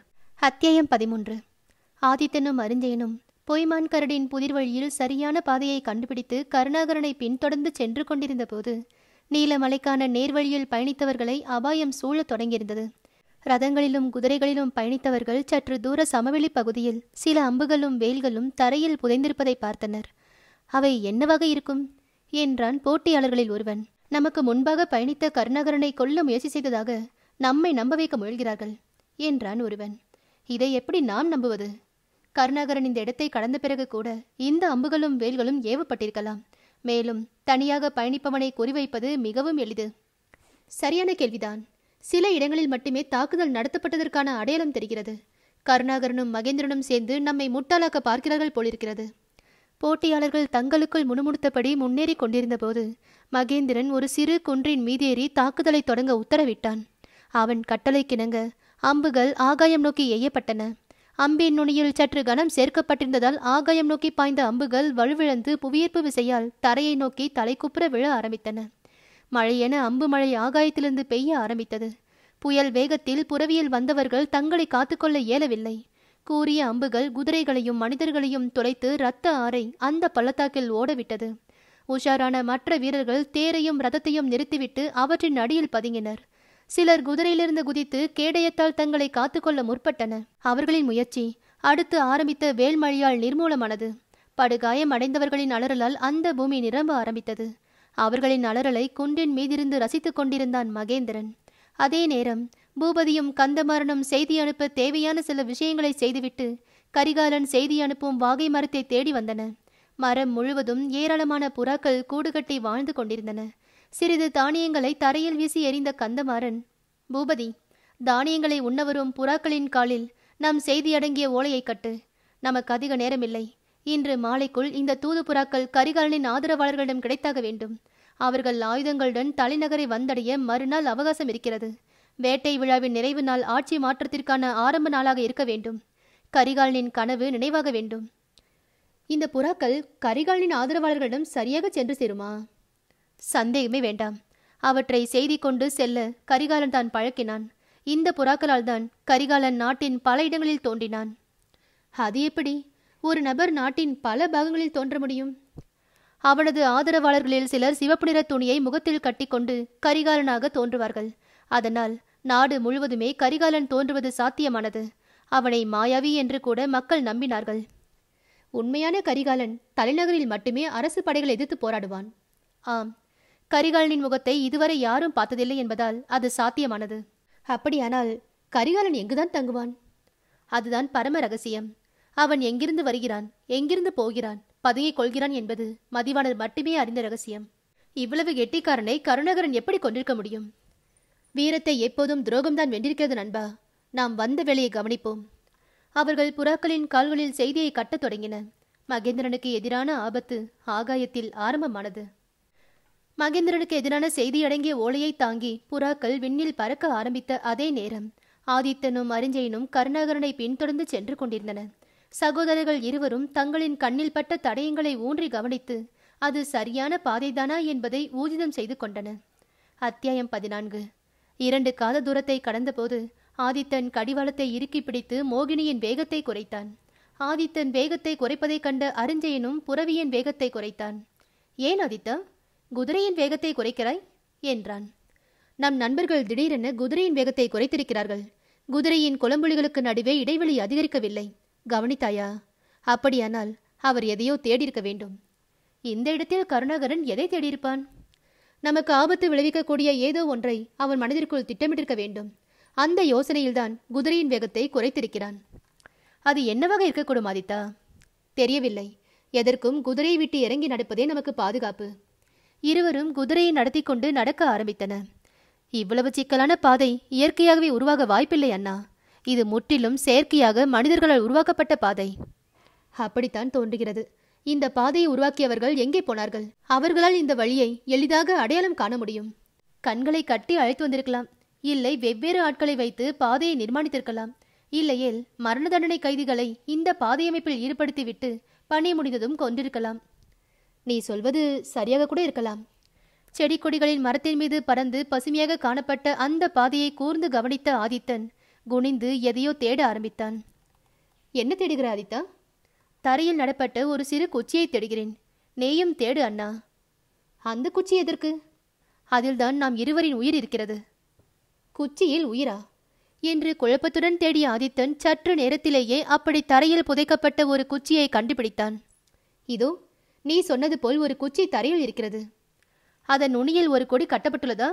அத்தியாயம் பதிமூன்று ஆதித்தனும் அரிஞ்சயனும் பொய்மான் கரடின் புதிர் வழியில் சரியான பாதையை கண்டுபிடித்து கருணாகரனை பின்தொடர்ந்து சென்று கொண்டிருந்த போது நீலமலைக்கான நேர்வழியில் பயணித்தவர்களை அபாயம் சூழத் தொடங்கியிருந்தது ரதங்களிலும் குதிரைகளிலும் பயணித்தவர்கள் சற்று தூர சமவெளி பகுதியில் சில அம்புகளும் வேல்களும் தரையில் புதைந்திருப்பதை பார்த்தனர் அவை என்னவாக இருக்கும் என்றான் போட்டியாளர்களில் ஒருவன் நமக்கு முன்பாக பயணித்த கருணாகரனை கொல்ல முயற்சி செய்ததாக நம்மை நம்ப வைக்க முயல்கிறார்கள் என்றான் ஒருவன் இதை எப்படி நாம் நம்புவது கருணாகரன் இந்த இடத்தை கடந்த பிறகு கூட இந்த அம்புகளும் வேல்களும் ஏவப்பட்டிருக்கலாம் மேலும் தனியாக பயணிப்பவனை குறிவைப்பது மிகவும் எளிது சரியான கேள்விதான் சில இடங்களில் மட்டுமே தாக்குதல் நடத்தப்பட்டதற்கான அடையாளம் தெரிகிறது கருணாகரனும் மகேந்திரனும் சேர்ந்து நம்மை முட்டாளாக்க பார்க்கிறார்கள் போலிருக்கிறது போட்டியாளர்கள் தங்களுக்குள் முணுமுணுத்தபடி முன்னேறி கொண்டிருந்த போது மகேந்திரன் ஒரு சிறு குன்றின் மீதேறி தாக்குதலை தொடங்க உத்தரவிட்டான் அவன் கட்டளைக்கிணங்க அம்புகள் ஆகாயம் நோக்கி எய்யப்பட்டன அம்பின் நுனியில் சற்று கனம் சேர்க்கப்பட்டிருந்ததால் ஆகாயம் நோக்கி பாய்ந்த அம்புகள் வலுவிழந்து புவியீர்ப்பு விசையால் தரையை நோக்கி தலைக்குப்புற விழ ஆரம்பித்தன மழையென அம்பு மழை ஆகாயத்திலிருந்து பெய்ய ஆரம்பித்தது புயல் வேகத்தில் புறவியில் வந்தவர்கள் தங்களை காத்துக்கொள்ள இயலவில்லை கூறிய அம்புகள் குதிரைகளையும் மனிதர்களையும் துளைத்து இரத்த ஆறை அந்த பள்ளத்தாக்கில் ஓடவிட்டது உஷாரான மற்ற வீரர்கள் தேரையும் ரதத்தையும் நிறுத்திவிட்டு அவற்றின் அடியில் பதுங்கினர் சிலர் குதிரையிலிருந்து குதித்து கேடயத்தால் தங்களை காத்துக்கொள்ள முற்பட்டன அவர்களின் முயற்சி அடுத்து ஆரம்பித்த வேல்மழையால் நிர்மூலமானது படுகாயம் அடைந்தவர்களின் அலறலால் அந்த பூமி நிரம்ப ஆரம்பித்தது அவர்களின் அலறலை குன்றின் மீதிருந்து ரசித்துக் கொண்டிருந்தான் மகேந்திரன் அதே நேரம் பூபதியும் கந்தமாறனும் செய்தி அனுப்ப தேவையான சில விஷயங்களை செய்துவிட்டு கரிகாலன் செய்தி அனுப்பும் வாகை மரத்தை தேடி வந்தன மரம் முழுவதும் ஏராளமான புறாக்கள் கூடுகட்டி வாழ்ந்து கொண்டிருந்தன சிறிது தானியங்களை தரையில் வீசி எறிந்த கந்தமாறன் பூபதி தானியங்களை உண்ணவரும் புறாக்களின் காலில் நம் செய்தி அடங்கிய ஓலையை கட்டு நமக்கு அதிக நேரமில்லை இன்று மாலைக்குள் இந்த தூது புறாக்கள் கரிகாலனின் ஆதரவாளர்களிடம் கிடைத்தாக வேண்டும் அவர்கள் ஆயுதங்களுடன் தலைநகரை வந்தடைய மறுநாள் அவகாசம் இருக்கிறது வேட்டை விழாவின் நிறைவு நாள் ஆட்சி மாற்றத்திற்கான ஆரம்ப நாளாக இருக்க வேண்டும் கரிகாலனின் கனவு நினைவாக வேண்டும் இந்த புறாக்கள் கரிகாலனின் ஆதரவாளர்களிடம் சரியாக சென்று சேருமா சந்தேகமே வேண்டாம் அவற்றை செய்தி கொண்டு செல்ல கரிகாலன் தான் பழக்கினான் இந்த புறாக்களால் தான் கரிகாலன் நாட்டின் பல இடங்களில் தோன்றினான் அது எப்படி ஒரு நபர் நாட்டின் பல பாகங்களில் தோன்ற முடியும் அவனது ஆதரவாளர்களில் சிலர் சிவப்பு நிற துணியை முகத்தில் கட்டிக்கொண்டு கரிகாலனாக தோன்றுவார்கள் அதனால் நாடு முழுவதுமே கரிகாலன் தோன்றுவது சாத்தியமானது அவனை மாயாவி என்று கூட மக்கள் நம்பினார்கள் உண்மையான கரிகாலன் தலைநகரில் மட்டுமே அரசு படைகளை எதிர்த்து போராடுவான் ஆம் கரிகாலனின் முகத்தை இதுவரை யாரும் பார்த்ததில்லை என்பதால் அது சாத்தியமானது அப்படியானால் கரிகாலன் எங்குதான் தங்குவான் அதுதான் பரம ரகசியம் அவன் எங்கிருந்து வருகிறான் எங்கிருந்து போகிறான் பதுங்கிக் கொள்கிறான் என்பது மதிவாணர் மட்டுமே அறிந்த ரகசியம் இவ்வளவு கெட்டிக்காரனை கருணாகரன் எப்படி கொண்டிருக்க முடியும் வீரத்தை எப்போதும் துரோகம்தான் வென்றிருக்கிறது நண்பா நாம் வந்த வேலையை கவனிப்போம் அவர்கள் புறாக்களின் கால்களில் செய்தியை கட்டத் தொடங்கின மகேந்திரனுக்கு எதிரான ஆபத்து ஆகாயத்தில் ஆரம்பமானது மகேந்திரனுக்கு எதிரான செய்தி அடங்கிய ஓலையை தாங்கி புறாக்கள் விண்ணில் பறக்க ஆரம்பித்த அதே நேரம் ஆதித்தனும் அரிஞ்சயனும் கருணாகரனை பின்தொடர்ந்து சென்று கொண்டிருந்தன சகோதரர்கள் இருவரும் தங்களின் கண்ணில் பட்ட தடயங்களை ஊன்றி கவனித்து அது சரியான பாதைதானா என்பதை ஊர்ஜிதம் செய்து கொண்டன அத்தியாயம் பதினான்கு இரண்டு காத தூரத்தை கடந்தபோது ஆதித்தன் கடிவாளத்தை இறுக்கி பிடித்து மோகினியின் வேகத்தை குறைத்தான் ஆதித்தன் வேகத்தை குறைப்பதைக் கண்ட அரிஞ்சயனும் புறவியின் வேகத்தை குறைத்தான் ஏன் ஆதித்தா குதிரையின் வேகத்தை குறைக்கிறாய் என்றான் நம் நண்பர்கள் திடீரென குதிரையின் வேகத்தை குறைத்திருக்கிறார்கள் குதிரையின் குளம்புலிகளுக்கு நடுவே இடைவெளி அதிகரிக்கவில்லை கவனித்தாயா அப்படியானால் அவர் எதையோ தேடியிருக்க வேண்டும் இந்த இடத்தில் கருணாகரன் எதை தேடியிருப்பான் நமக்கு ஆபத்து விளைவிக்கக்கூடிய ஏதோ ஒன்றை அவன் மனதிற்குள் திட்டமிட்டிருக்க வேண்டும் அந்த யோசனையில்தான் குதிரையின் வேகத்தை குறைத்திருக்கிறான் அது என்னவாக இருக்கக்கூடும் ஆதித்தா தெரியவில்லை எதற்கும் குதிரையை விட்டு இறங்கி நடப்பதே நமக்கு பாதுகாப்பு இருவரும் குதிரையை நடத்தி கொண்டு நடக்க ஆரம்பித்தன இவ்வளவு சிக்கலான பாதை இயற்கையாகவே உருவாக வாய்ப்பில்லை அண்ணா இது முற்றிலும் செயற்கையாக மனிதர்களால் உருவாக்கப்பட்ட பாதை அப்படித்தான் தோன்றுகிறது இந்த பாதையை உருவாக்கியவர்கள் எங்கே போனார்கள் அவர்களால் இந்த வழியை எளிதாக அடையாளம் காண முடியும் கண்களை கட்டி அழைத்து வந்திருக்கலாம் இல்லை வெவ்வேறு ஆட்களை வைத்து பாதையை நிர்மாணித்திருக்கலாம் இல்லையேல் மரண தண்டனை கைதிகளை இந்த பாதையமைப்பில் ஈடுபடுத்திவிட்டு பணி முடிந்ததும் கொண்டிருக்கலாம் நீ சொல்வது சரியாக கூட இருக்கலாம் செடி கொடிகளின் மரத்தின் மீது பறந்து பசுமையாக காணப்பட்ட அந்த பாதையை கூர்ந்து கவனித்த ஆதித்தன் குனிந்து எதையோ தேட ஆரம்பித்தான் என்ன தேடுகிற ஆதித்தா தரையில் நடப்பட்ட ஒரு சிறு குச்சியை தேடுகிறேன் நேயும் தேடு அண்ணா அந்த குச்சி எதற்கு அதில்தான் நாம் இருவரின் உயிர் இருக்கிறது குச்சியில் உயிரா என்று குழப்பத்துடன் தேடிய ஆதித்தன் சற்று நேரத்திலேயே அப்படி தரையில் புதைக்கப்பட்ட ஒரு குச்சியை கண்டுபிடித்தான் இதோ நீ சொன்னது போல் ஒரு குச்சி தரையில் இருக்கிறது அதன் நுனியில் ஒரு கொடி கட்டப்பட்டுள்ளதா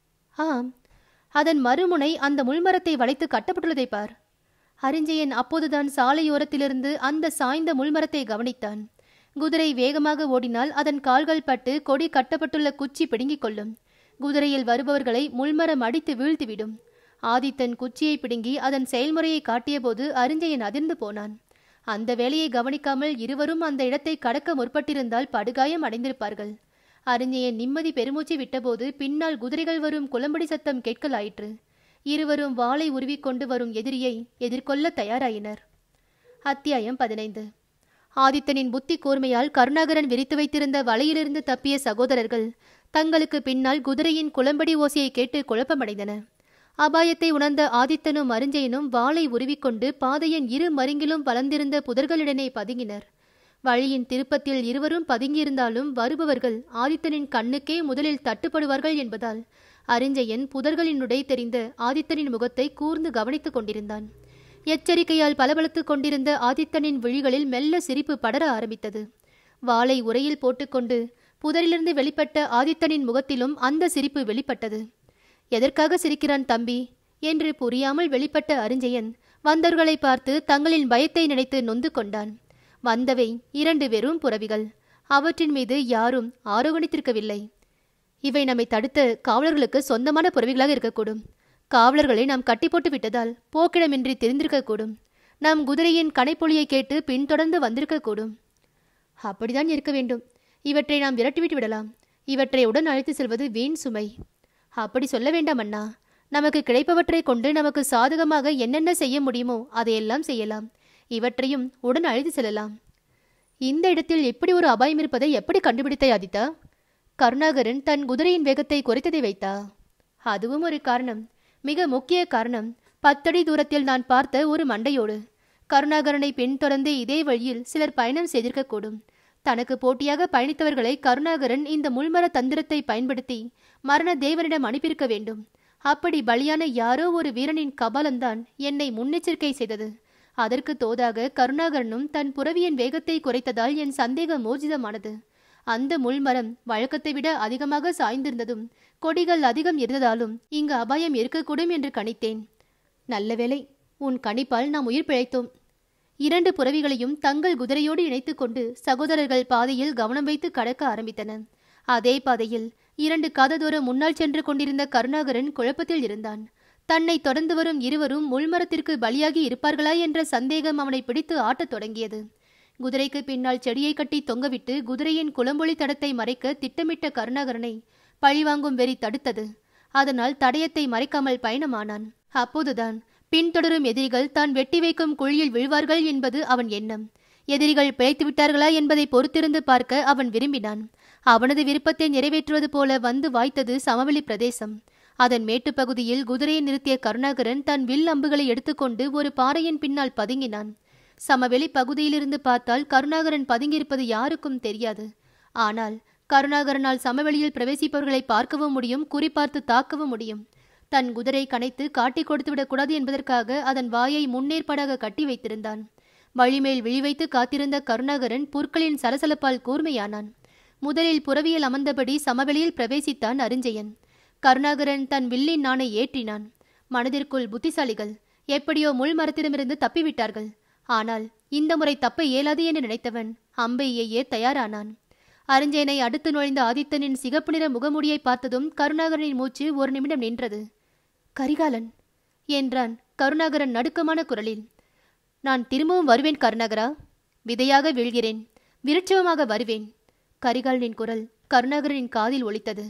ஆம் அதன் மறுமுனை அந்த முள்மரத்தை வளைத்து கட்டப்பட்டுள்ளதை பார் அரிஞ்சயன் அப்போதுதான் சாலையோரத்திலிருந்து அந்த சாய்ந்த முள்மரத்தை கவனித்தான் குதிரை வேகமாக ஓடினால் அதன் கால்கள் பட்டு கொடி கட்டப்பட்டுள்ள குச்சி பிடுங்கிக் கொள்ளும் குதிரையில் வருபவர்களை முள்மரம் அடித்து வீழ்த்திவிடும் ஆதித்தன் குச்சியை பிடுங்கி அதன் செயல்முறையை காட்டியபோது அரிஞ்சயன் அதிர்ந்து போனான் அந்த வேலையை கவனிக்காமல் இருவரும் அந்த இடத்தை கடக்க முற்பட்டிருந்தால் படுகாயம் அடைந்திருப்பார்கள் அரிஞ்சயன் நிம்மதி பெருமூச்சு விட்டபோது பின்னால் குதிரைகள் வரும் குளம்படி சத்தம் கேட்கலாயிற்று இருவரும் வாளை உருவிக்கொண்டு வரும் எதிரியை எதிர்கொள்ள தயாராயினர் அத்தியாயம் பதினைந்து ஆதித்தனின் புத்தி கூர்மையால் கருணாகரன் விரித்து வைத்திருந்த வலையிலிருந்து தப்பிய சகோதரர்கள் தங்களுக்கு பின்னால் குதிரையின் குளம்படி ஓசையை கேட்டு குழப்பமடைந்தன அபாயத்தை உணர்ந்த ஆதித்தனும் அருஞ்சயனும் வாளை உருவிக்கொண்டு பாதையின் இரு மருங்கிலும் வளர்ந்திருந்த புதர்களிடனே பதுங்கினர் வழியின் திருப்பத்தில் இருவரும் பதுங்கியிருந்தாலும் வருபவர்கள் ஆதித்தனின் கண்ணுக்கே முதலில் தட்டுப்படுவார்கள் என்பதால் அரிஞ்சயன் புதர்களினுடை தெரிந்த ஆதித்தனின் முகத்தை கூர்ந்து கவனித்துக் கொண்டிருந்தான் எச்சரிக்கையால் பளபளத்துக் கொண்டிருந்த ஆதித்தனின் விழிகளில் மெல்ல சிரிப்பு படர ஆரம்பித்தது வாளை உரையில் போட்டுக்கொண்டு புதரிலிருந்து வெளிப்பட்ட ஆதித்தனின் முகத்திலும் அந்த சிரிப்பு வெளிப்பட்டது எதற்காக சிரிக்கிறான் தம்பி என்று புரியாமல் வெளிப்பட்ட அரிஞ்சயன் வந்தவர்களை பார்த்து தங்களின் பயத்தை நினைத்து நொந்து கொண்டான் வந்தவை இரண்டு வெறும் புறவிகள் அவற்றின் மீது யாரும் ஆரோகணித்திருக்கவில்லை இவை நம்மை தடுத்த காவலர்களுக்கு சொந்தமான புறவிகளாக இருக்கக்கூடும் காவலர்களை நாம் கட்டி போட்டு விட்டதால் போக்கிடமின்றி தெரிந்திருக்கக்கூடும் நம் குதிரையின் கனைப்பொழியை கேட்டு பின்தொடர்ந்து வந்திருக்கக்கூடும் அப்படிதான் இருக்க வேண்டும் இவற்றை நாம் விரட்டிவிட்டு விடலாம் இவற்றை உடன் அழைத்து செல்வது வீண் சுமை அப்படி சொல்ல வேண்டாம் அண்ணா நமக்கு கிடைப்பவற்றை கொண்டு நமக்கு சாதகமாக என்னென்ன செய்ய முடியுமோ அதையெல்லாம் செய்யலாம் இவற்றையும் உடன் அழைத்து செல்லலாம் இந்த இடத்தில் இப்படி ஒரு அபாயம் இருப்பதை எப்படி கண்டுபிடித்தாய் ஆதித்தா கருணாகரன் தன் குதிரையின் வேகத்தை குறைத்ததை வைத்தா அதுவும் ஒரு காரணம் மிக முக்கிய காரணம் பத்தடி தூரத்தில் நான் பார்த்த ஒரு மண்டையோடு கருணாகரனை பின்தொடர்ந்து இதே வழியில் சிலர் பயணம் செய்திருக்கக்கூடும் தனக்கு போட்டியாக பயணித்தவர்களை கருணாகரன் இந்த முள்மர தந்திரத்தை பயன்படுத்தி மரண தேவனிடம் அனுப்பியிருக்க வேண்டும் அப்படி பலியான யாரோ ஒரு வீரனின் கபாலம்தான் என்னை முன்னெச்சரிக்கை செய்தது அதற்கு தோதாக கருணாகரனும் தன் புறவியின் வேகத்தை குறைத்ததால் என் சந்தேகம் மோஜிதமானது அந்த முள்மரம் வழக்கத்தை விட அதிகமாக சாய்ந்திருந்ததும் கொடிகள் அதிகம் இருந்ததாலும் இங்கு அபாயம் இருக்கக்கூடும் என்று கணித்தேன் நல்ல வேளை உன் கணிப்பால் நாம் உயிர் பிழைத்தோம் இரண்டு புறவிகளையும் தங்கள் குதிரையோடு இணைத்துக் கொண்டு சகோதரர்கள் பாதையில் கவனம் வைத்து கடக்க ஆரம்பித்தனர் அதே பாதையில் இரண்டு காத தூரம் முன்னால் சென்று கொண்டிருந்த கருணாகரன் குழப்பத்தில் இருந்தான் தன்னை தொடர்ந்து வரும் இருவரும் முள்மரத்திற்கு பலியாகி இருப்பார்களா என்ற சந்தேகம் அவனை பிடித்து ஆட்டத் தொடங்கியது குதிரைக்கு பின்னால் செடியை கட்டி தொங்கவிட்டு குதிரையின் குளம்பொலி தடத்தை மறைக்க திட்டமிட்ட கருணாகரனை பழிவாங்கும் வெறி தடுத்தது அதனால் தடயத்தை மறைக்காமல் பயணமானான் அப்போதுதான் பின்தொடரும் எதிரிகள் தான் வெட்டி வைக்கும் குழியில் விழுவார்கள் என்பது அவன் எண்ணம் எதிரிகள் பிழைத்து விட்டார்களா என்பதை பொறுத்திருந்து பார்க்க அவன் விரும்பினான் அவனது விருப்பத்தை நிறைவேற்றுவது போல வந்து வாய்த்தது சமவெளி பிரதேசம் அதன் மேட்டுப் பகுதியில் குதிரையை நிறுத்திய கருணாகரன் தன் வில் அம்புகளை எடுத்துக்கொண்டு ஒரு பாறையின் பின்னால் பதுங்கினான் சமவெளி பகுதியிலிருந்து பார்த்தால் கருணாகரன் பதுங்கியிருப்பது யாருக்கும் தெரியாது ஆனால் கருணாகரனால் சமவெளியில் பிரவேசிப்பவர்களை பார்க்கவும் முடியும் குறிப்பார்த்து தாக்கவும் முடியும் தன் குதிரை கனைத்து காட்டிக் கொடுத்துவிடக் கூடாது என்பதற்காக அதன் வாயை முன்னேற்பாடாக கட்டி வைத்திருந்தான் வழிமேல் விழிவைத்து காத்திருந்த கருணாகரன் புற்களின் சலசலப்பால் கூர்மையானான் முதலில் புறவியில் அமர்ந்தபடி சமவெளியில் பிரவேசித்தான் அருஞ்சயன் கருணாகரன் தன் வில்லின் நாணை ஏற்றினான் மனதிற்குள் புத்திசாலிகள் எப்படியோ முள் மரத்திடமிருந்து தப்பிவிட்டார்கள் ஆனால் இந்த முறை தப்ப இயலாது என்று நினைத்தவன் அம்பை எய்ய தயாரானான் அருஞ்சயனை அடுத்து நுழைந்த ஆதித்தனின் சிகப்பு நிற முகமூடியை பார்த்ததும் கருணாகரனின் மூச்சு ஒரு நிமிடம் நின்றது கரிகாலன் என்றான் கருணாகரன் நடுக்கமான குரலில் நான் திரும்பவும் வருவேன் கருணாகரா விதையாக வீழ்கிறேன் விருட்சவமாக வருவேன் கரிகாலனின் குரல் கருணாகரனின் காதில் ஒலித்தது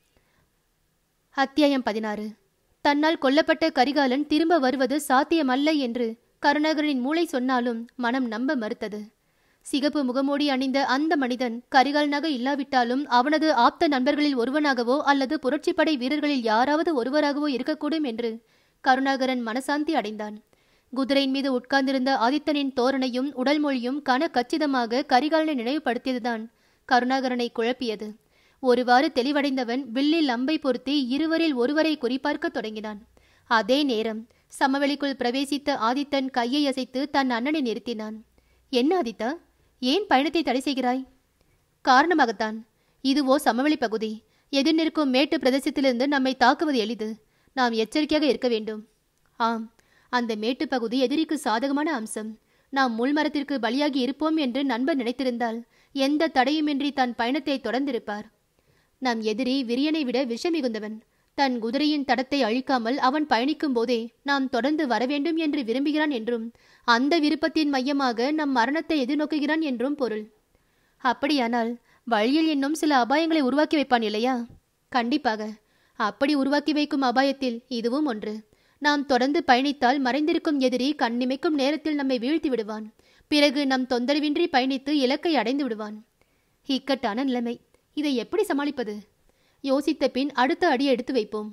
அத்தியாயம் பதினாறு தன்னால் கொல்லப்பட்ட கரிகாலன் திரும்ப வருவது சாத்தியமல்ல என்று கருணாகரனின் மூளை சொன்னாலும் மனம் நம்ப மறுத்தது சிகப்பு முகமூடி அணிந்த அந்த மனிதன் கரிகாலனாக இல்லாவிட்டாலும் அவனது ஆப்த நண்பர்களில் ஒருவனாகவோ அல்லது புரட்சிப்படை வீரர்களில் யாராவது ஒருவராகவோ இருக்கக்கூடும் என்று கருணாகரன் மனசாந்தி அடைந்தான் குதிரையின் மீது உட்கார்ந்திருந்த ஆதித்தனின் தோரணையும் உடல் மொழியும் கன கச்சிதமாக கரிகாலனை நினைவுபடுத்தியதுதான் கருணாகரனை குழப்பியது ஒருவாறு தெளிவடைந்தவன் வில்லில் அம்பை பொருத்தி இருவரில் ஒருவரை குறிப்பார்க்க தொடங்கினான் அதே நேரம் சமவெளிக்குள் பிரவேசித்த ஆதித்தன் கையை அசைத்து தன் அண்ணனை நிறுத்தினான் என்ன ஆதித்தா ஏன் பயணத்தை தடை செய்கிறாய் காரணமாகத்தான் இதுவோ சமவெளி பகுதி எதிர் நிற்கும் மேட்டு பிரதேசத்திலிருந்து நம்மை தாக்குவது எளிது நாம் எச்சரிக்கையாக இருக்க வேண்டும் ஆம் அந்த மேட்டு பகுதி எதிரிக்கு சாதகமான அம்சம் நாம் முள்மரத்திற்கு பலியாகி இருப்போம் என்று நண்பர் நினைத்திருந்தால் எந்த தடையுமின்றி தன் பயணத்தை தொடர்ந்திருப்பார் நம் எதிரி விரியனை விட விஷம் மிகுந்தவன் தன் குதிரையின் தடத்தை அழிக்காமல் அவன் பயணிக்கும் போதே நாம் தொடர்ந்து வரவேண்டும் என்று விரும்புகிறான் என்றும் அந்த விருப்பத்தின் மையமாக நம் மரணத்தை எதிர்நோக்குகிறான் என்றும் பொருள் அப்படியானால் வழியில் இன்னும் சில அபாயங்களை உருவாக்கி வைப்பான் இல்லையா கண்டிப்பாக அப்படி உருவாக்கி வைக்கும் அபாயத்தில் இதுவும் ஒன்று நாம் தொடர்ந்து பயணித்தால் மறைந்திருக்கும் எதிரி கண்ணிமைக்கும் நேரத்தில் நம்மை வீழ்த்தி விடுவான் பிறகு நம் தொந்தரவின்றி பயணித்து இலக்கை அடைந்து விடுவான் இக்கட்டான நிலைமை இதை எப்படி சமாளிப்பது யோசித்த பின் அடுத்த அடி எடுத்து வைப்போம்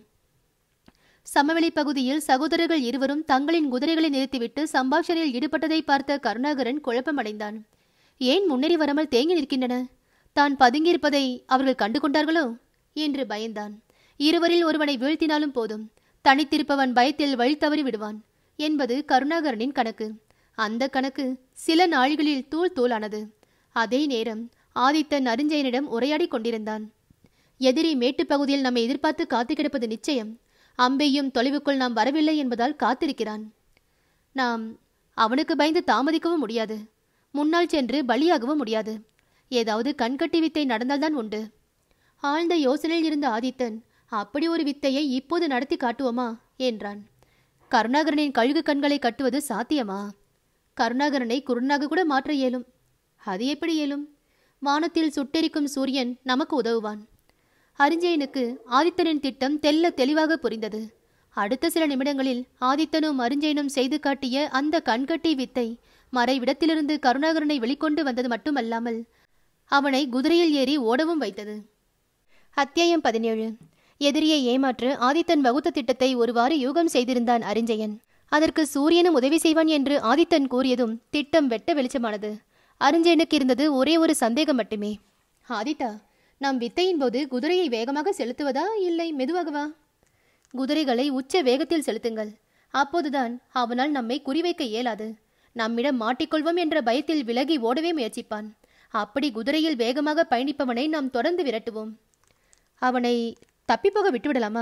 சமவெளி பகுதியில் சகோதரர்கள் இருவரும் தங்களின் குதிரைகளை நிறுத்திவிட்டு சம்பாஷணையில் ஈடுபட்டதை பார்த்த கருணாகரன் குழப்பமடைந்தான் ஏன் முன்னேறி வராமல் தேங்கி நிற்கின்றன தான் பதுங்கியிருப்பதை அவர்கள் கண்டு கொண்டார்களோ என்று பயந்தான் இருவரில் ஒருவனை வீழ்த்தினாலும் போதும் தனித்திருப்பவன் பயத்தில் வழி தவறி விடுவான் என்பது கருணாகரனின் கணக்கு அந்த கணக்கு சில நாள்களில் தூள் தூளானது அதே நேரம் ஆதித்தன் அருஞ்சயனிடம் உரையாடி கொண்டிருந்தான் எதிரி மேட்டுப் பகுதியில் நம்மை எதிர்பார்த்து காத்து கிடப்பது நிச்சயம் அம்பையும் தொலைவுக்குள் நாம் வரவில்லை என்பதால் காத்திருக்கிறான் நாம் அவனுக்கு பயந்து தாமதிக்கவும் முடியாது முன்னால் சென்று பலியாகவும் முடியாது ஏதாவது கண்கட்டி வித்தை நடந்தால்தான் உண்டு ஆழ்ந்த யோசனையில் இருந்த ஆதித்தன் அப்படி ஒரு வித்தையை இப்போது நடத்தி காட்டுவோமா என்றான் கருணாகரனின் கழுகு கண்களை கட்டுவது சாத்தியமா கருணாகரனை குருணாக கூட மாற்ற இயலும் அது எப்படி இயலும் வானத்தில் சுட்டெரிக்கும் சூரியன் நமக்கு உதவுவான் அரிஞ்சயனுக்கு ஆதித்தனின் திட்டம் தெல்ல தெளிவாக புரிந்தது அடுத்த சில நிமிடங்களில் ஆதித்தனும் அரிஞ்சயனும் செய்து காட்டிய அந்த கண்கட்டி வித்தை மறைவிடத்திலிருந்து கருணாகரனை வெளிக்கொண்டு வந்தது மட்டுமல்லாமல் அவனை குதிரையில் ஏறி ஓடவும் வைத்தது அத்தியாயம் பதினேழு எதிரியை ஏமாற்ற ஆதித்தன் வகுத்த திட்டத்தை ஒருவாறு யூகம் செய்திருந்தான் அரிஞ்சயன் அதற்கு சூரியனும் உதவி செய்வான் என்று ஆதித்தன் கூறியதும் திட்டம் வெட்ட வெளிச்சமானது அரிஞ்சயனுக்கு இருந்தது ஒரே ஒரு சந்தேகம் மட்டுமே ஆதித்தா நாம் வித்தையின் போது குதிரையை வேகமாக செலுத்துவதா இல்லை மெதுவாகவா குதிரைகளை உச்ச வேகத்தில் செலுத்துங்கள் அப்போதுதான் அவனால் நம்மை குறிவைக்க இயலாது நம்மிடம் மாட்டிக்கொள்வோம் என்ற பயத்தில் விலகி ஓடவே முயற்சிப்பான் அப்படி குதிரையில் வேகமாக பயணிப்பவனை நாம் தொடர்ந்து விரட்டுவோம் அவனை தப்பிப்போக விட்டுவிடலாமா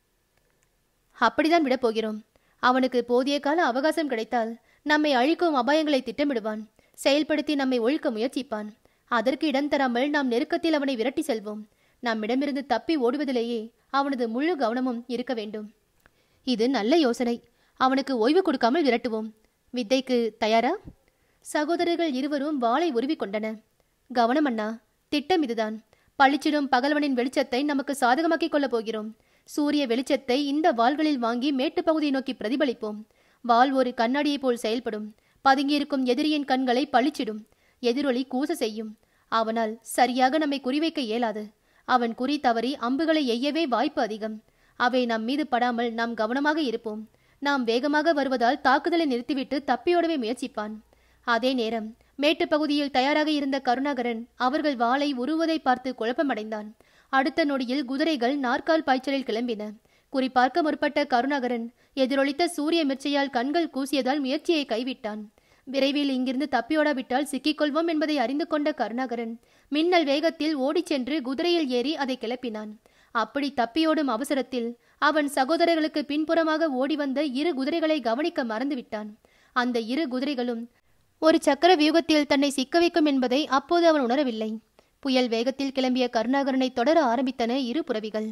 அப்படிதான் விடப் போகிறோம் அவனுக்கு போதிய கால அவகாசம் கிடைத்தால் நம்மை அழிக்கும் அபாயங்களை திட்டமிடுவான் செயல்படுத்தி நம்மை ஒழிக்க முயற்சிப்பான் அதற்கு இடம் தராமல் நாம் நெருக்கத்தில் அவனை விரட்டி செல்வோம் நம்மிடமிருந்து தப்பி ஓடுவதிலேயே அவனது முழு கவனமும் இருக்க வேண்டும் இது நல்ல யோசனை அவனுக்கு ஓய்வு கொடுக்காமல் விரட்டுவோம் வித்தைக்கு தயாரா சகோதரர்கள் இருவரும் வாளை உருவி கொண்டன கவனம் அண்ணா திட்டம் இதுதான் பளிச்சிடும் பகல்வனின் வெளிச்சத்தை நமக்கு சாதகமாக்கிக் கொள்ளப் போகிறோம் சூரிய வெளிச்சத்தை இந்த வாள்களில் வாங்கி மேட்டுப் பகுதியை நோக்கி பிரதிபலிப்போம் வாள் ஒரு கண்ணாடியைப் போல் செயல்படும் பதுங்கியிருக்கும் எதிரியின் கண்களை பளிச்சிடும் எதிரொலி கூச செய்யும் அவனால் சரியாக நம்மை குறிவைக்க இயலாது அவன் குறி தவறி அம்புகளை எய்யவே வாய்ப்பு அதிகம் அவை நம் மீது படாமல் நாம் கவனமாக இருப்போம் நாம் வேகமாக வருவதால் தாக்குதலை நிறுத்திவிட்டு தப்பியோடவே முயற்சிப்பான் அதே நேரம் மேட்டுப் பகுதியில் தயாராக இருந்த கருணாகரன் அவர்கள் வாளை உருவதை பார்த்து குழப்பமடைந்தான் அடுத்த நொடியில் குதிரைகள் நாற்கால் பாய்ச்சலில் கிளம்பின குறிப்பார்க்க முற்பட்ட கருணாகரன் எதிரொலித்த சூரிய மிர்ச்சையால் கண்கள் கூசியதால் முயற்சியை கைவிட்டான் விரைவில் இங்கிருந்து தப்பியோடாவிட்டால் சிக்கிக்கொள்வோம் என்பதை அறிந்து கொண்ட கருணாகரன் மின்னல் வேகத்தில் ஓடிச் சென்று குதிரையில் ஏறி அதை கிளப்பினான் அப்படி தப்பியோடும் அவசரத்தில் அவன் சகோதரர்களுக்கு பின்புறமாக ஓடி வந்த இரு குதிரைகளை கவனிக்க மறந்துவிட்டான் அந்த இரு குதிரைகளும் ஒரு சக்கர வியூகத்தில் தன்னை சிக்க வைக்கும் என்பதை அப்போது அவன் உணரவில்லை புயல் வேகத்தில் கிளம்பிய கருணாகரனை தொடர ஆரம்பித்தன இரு புறவிகள்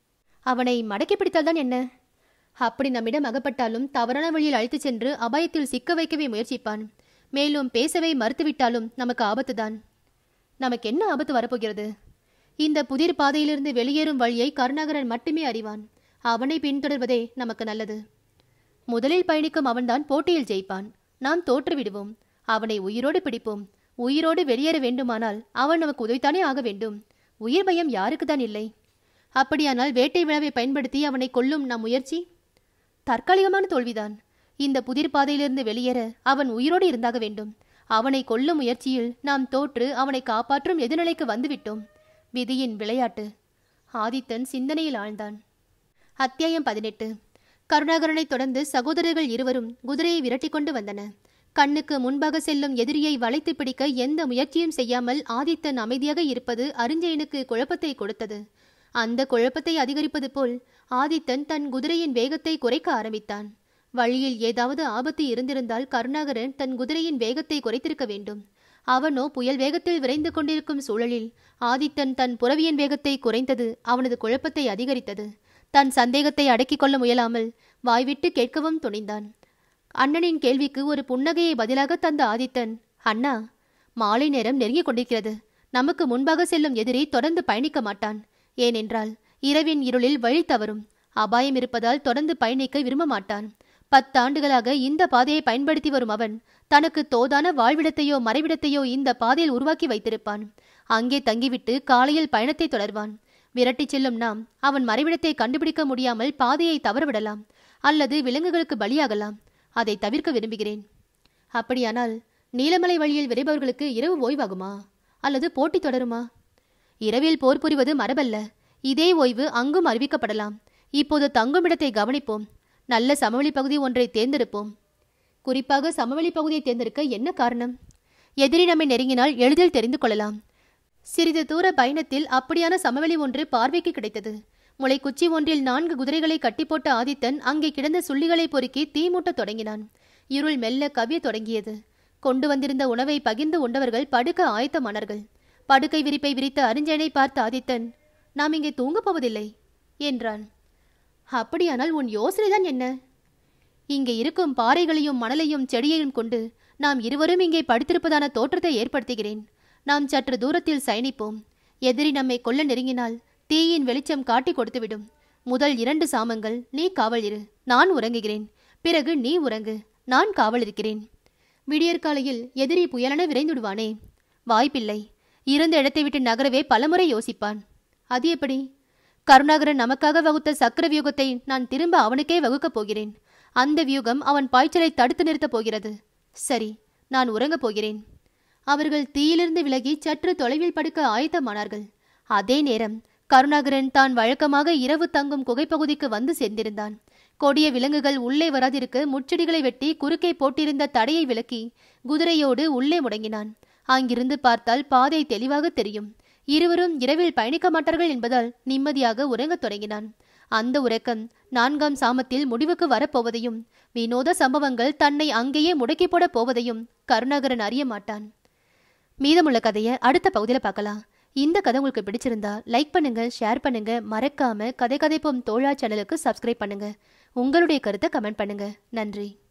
அவனை மடக்கி பிடித்தால்தான் என்ன அப்படி நம்மிடம் அகப்பட்டாலும் தவறான வழியில் அழைத்துச் சென்று அபாயத்தில் சிக்க வைக்கவே முயற்சிப்பான் மேலும் பேசவே மறுத்துவிட்டாலும் நமக்கு ஆபத்துதான் நமக்கு என்ன ஆபத்து வரப்போகிறது இந்த புதிர் பாதையிலிருந்து வெளியேறும் வழியை கருணாகரன் மட்டுமே அறிவான் அவனை பின்தொடர்வதே நமக்கு நல்லது முதலில் பயணிக்கும் அவன்தான் போட்டியில் ஜெயிப்பான் நாம் தோற்று விடுவோம் அவனை உயிரோடு பிடிப்போம் உயிரோடு வெளியேற வேண்டுமானால் அவன் நமக்கு உதவித்தானே ஆக வேண்டும் உயிர் பயம் யாருக்குதான் இல்லை அப்படியானால் வேட்டை விழாவை பயன்படுத்தி அவனை கொல்லும் நம் முயற்சி தற்காலிகமான தோல்விதான் இந்த புதிர் பாதையிலிருந்து வெளியேற அவன் உயிரோடு இருந்தாக வேண்டும் அவனை கொல்லும் முயற்சியில் நாம் தோற்று அவனை காப்பாற்றும் எதிர்நிலைக்கு வந்துவிட்டோம் விதியின் விளையாட்டு ஆதித்தன் சிந்தனையில் ஆழ்ந்தான் அத்தியாயம் பதினெட்டு கருணாகரனை தொடர்ந்து சகோதரர்கள் இருவரும் குதிரையை விரட்டி கொண்டு வந்தன கண்ணுக்கு முன்பாக செல்லும் எதிரியை வளைத்து பிடிக்க எந்த முயற்சியும் செய்யாமல் ஆதித்தன் அமைதியாக இருப்பது அருஞ்சயனுக்கு குழப்பத்தை கொடுத்தது அந்த குழப்பத்தை அதிகரிப்பது போல் ஆதித்தன் தன் குதிரையின் வேகத்தை குறைக்க ஆரம்பித்தான் வழியில் ஏதாவது ஆபத்து இருந்திருந்தால் கருணாகரன் தன் குதிரையின் வேகத்தை குறைத்திருக்க வேண்டும் அவனோ புயல் வேகத்தில் விரைந்து கொண்டிருக்கும் சூழலில் ஆதித்தன் தன் புறவியின் வேகத்தை குறைந்தது அவனது குழப்பத்தை அதிகரித்தது தன் சந்தேகத்தை அடக்கிக் கொள்ள முயலாமல் வாய்விட்டு கேட்கவும் துணிந்தான் அண்ணனின் கேள்விக்கு ஒரு புன்னகையை பதிலாக தந்த ஆதித்தன் அண்ணா மாலை நேரம் நெருங்கிக் கொண்டிருக்கிறது நமக்கு முன்பாக செல்லும் எதிரி தொடர்ந்து பயணிக்க மாட்டான் ஏனென்றால் இரவின் இருளில் வழி தவறும் அபாயம் இருப்பதால் தொடர்ந்து பயணிக்க விரும்ப மாட்டான் பத்தாண்டுகளாக இந்த பாதையை பயன்படுத்தி வரும் அவன் தனக்கு தோதான வாழ்விடத்தையோ மறைவிடத்தையோ இந்த பாதையில் உருவாக்கி வைத்திருப்பான் அங்கே தங்கிவிட்டு காலையில் பயணத்தை தொடர்வான் விரட்டிச் செல்லும் நாம் அவன் மறைவிடத்தை கண்டுபிடிக்க முடியாமல் பாதையை தவறவிடலாம் அல்லது விலங்குகளுக்கு பலியாகலாம் அதை தவிர்க்க விரும்புகிறேன் அப்படியானால் நீலமலை வழியில் விரைபவர்களுக்கு இரவு ஓய்வாகுமா அல்லது போட்டி தொடருமா இரவில் போர் புரிவது மரபல்ல இதே ஓய்வு அங்கும் அறிவிக்கப்படலாம் இப்போது தங்குமிடத்தை கவனிப்போம் நல்ல சமவெளி பகுதி ஒன்றை தேர்ந்தெடுப்போம் குறிப்பாக சமவெளி பகுதியை தேர்ந்தெடுக்க என்ன காரணம் எதிரி நம்மை நெருங்கினால் எளிதில் தெரிந்து கொள்ளலாம் சிறிது தூர பயணத்தில் அப்படியான சமவெளி ஒன்று பார்வைக்கு கிடைத்தது முளைக்குச்சி ஒன்றில் நான்கு குதிரைகளை கட்டி போட்ட ஆதித்தன் அங்கே கிடந்த சுள்ளிகளை பொறுக்கி தீ மூட்டத் தொடங்கினான் இருள் மெல்ல கவிய தொடங்கியது கொண்டு வந்திருந்த உணவை பகிர்ந்து உண்டவர்கள் படுக்க ஆயத்தமானார்கள் படுக்கை விரிப்பை விரித்த அறிஞனை பார்த்த ஆதித்தன் நாம் இங்கே தூங்கப் போவதில்லை என்றான் அப்படியானால் உன் யோசனைதான் என்ன இங்கே இருக்கும் பாறைகளையும் மணலையும் செடியையும் கொண்டு நாம் இருவரும் இங்கே படுத்திருப்பதான தோற்றத்தை ஏற்படுத்துகிறேன் நாம் சற்று தூரத்தில் சயனிப்போம் எதிரி நம்மை கொல்ல நெருங்கினால் தீயின் வெளிச்சம் காட்டி கொடுத்துவிடும் முதல் இரண்டு சாமங்கள் நீ காவல் இரு நான் உறங்குகிறேன் பிறகு நீ உறங்கு நான் காவல் இருக்கிறேன் விடியற்காலையில் எதிரி புயலென விரைந்துடுவானே வாய்ப்பில்லை இருந்த இடத்தை விட்டு நகரவே பலமுறை யோசிப்பான் அது எப்படி கருணாகரன் நமக்காக வகுத்த சக்கர வியூகத்தை நான் திரும்ப அவனுக்கே வகுக்கப் போகிறேன் அந்த வியூகம் அவன் பாய்ச்சலை தடுத்து நிறுத்தப் போகிறது சரி நான் உறங்கப் போகிறேன் அவர்கள் தீயிலிருந்து விலகி சற்று தொலைவில் படுக்க ஆயத்தமானார்கள் அதே நேரம் கருணாகரன் தான் வழக்கமாக இரவு தங்கும் குகைப்பகுதிக்கு வந்து சேர்ந்திருந்தான் கொடிய விலங்குகள் உள்ளே வராதிருக்க முச்செடிகளை வெட்டி குறுக்கே போட்டிருந்த தடையை விலக்கி குதிரையோடு உள்ளே முடங்கினான் அங்கிருந்து பார்த்தால் பாதை தெளிவாக தெரியும் இருவரும் இரவில் பயணிக்க மாட்டார்கள் என்பதால் நிம்மதியாக உறங்கத் தொடங்கினான் அந்த உறக்கம் நான்காம் சாமத்தில் முடிவுக்கு வரப்போவதையும் வினோத சம்பவங்கள் தன்னை அங்கேயே முடக்கி போடப் போவதையும் கருணாகரன் அறிய மாட்டான் மீதமுள்ள கதையை அடுத்த பகுதியில் பார்க்கலாம் இந்த கதை உங்களுக்கு பிடிச்சிருந்தா லைக் பண்ணுங்க ஷேர் பண்ணுங்க மறக்காம கதை கதைப்போம் தோழா சேனலுக்கு சப்ஸ்கிரைப் பண்ணுங்க உங்களுடைய கருத்தை கமெண்ட் பண்ணுங்க நன்றி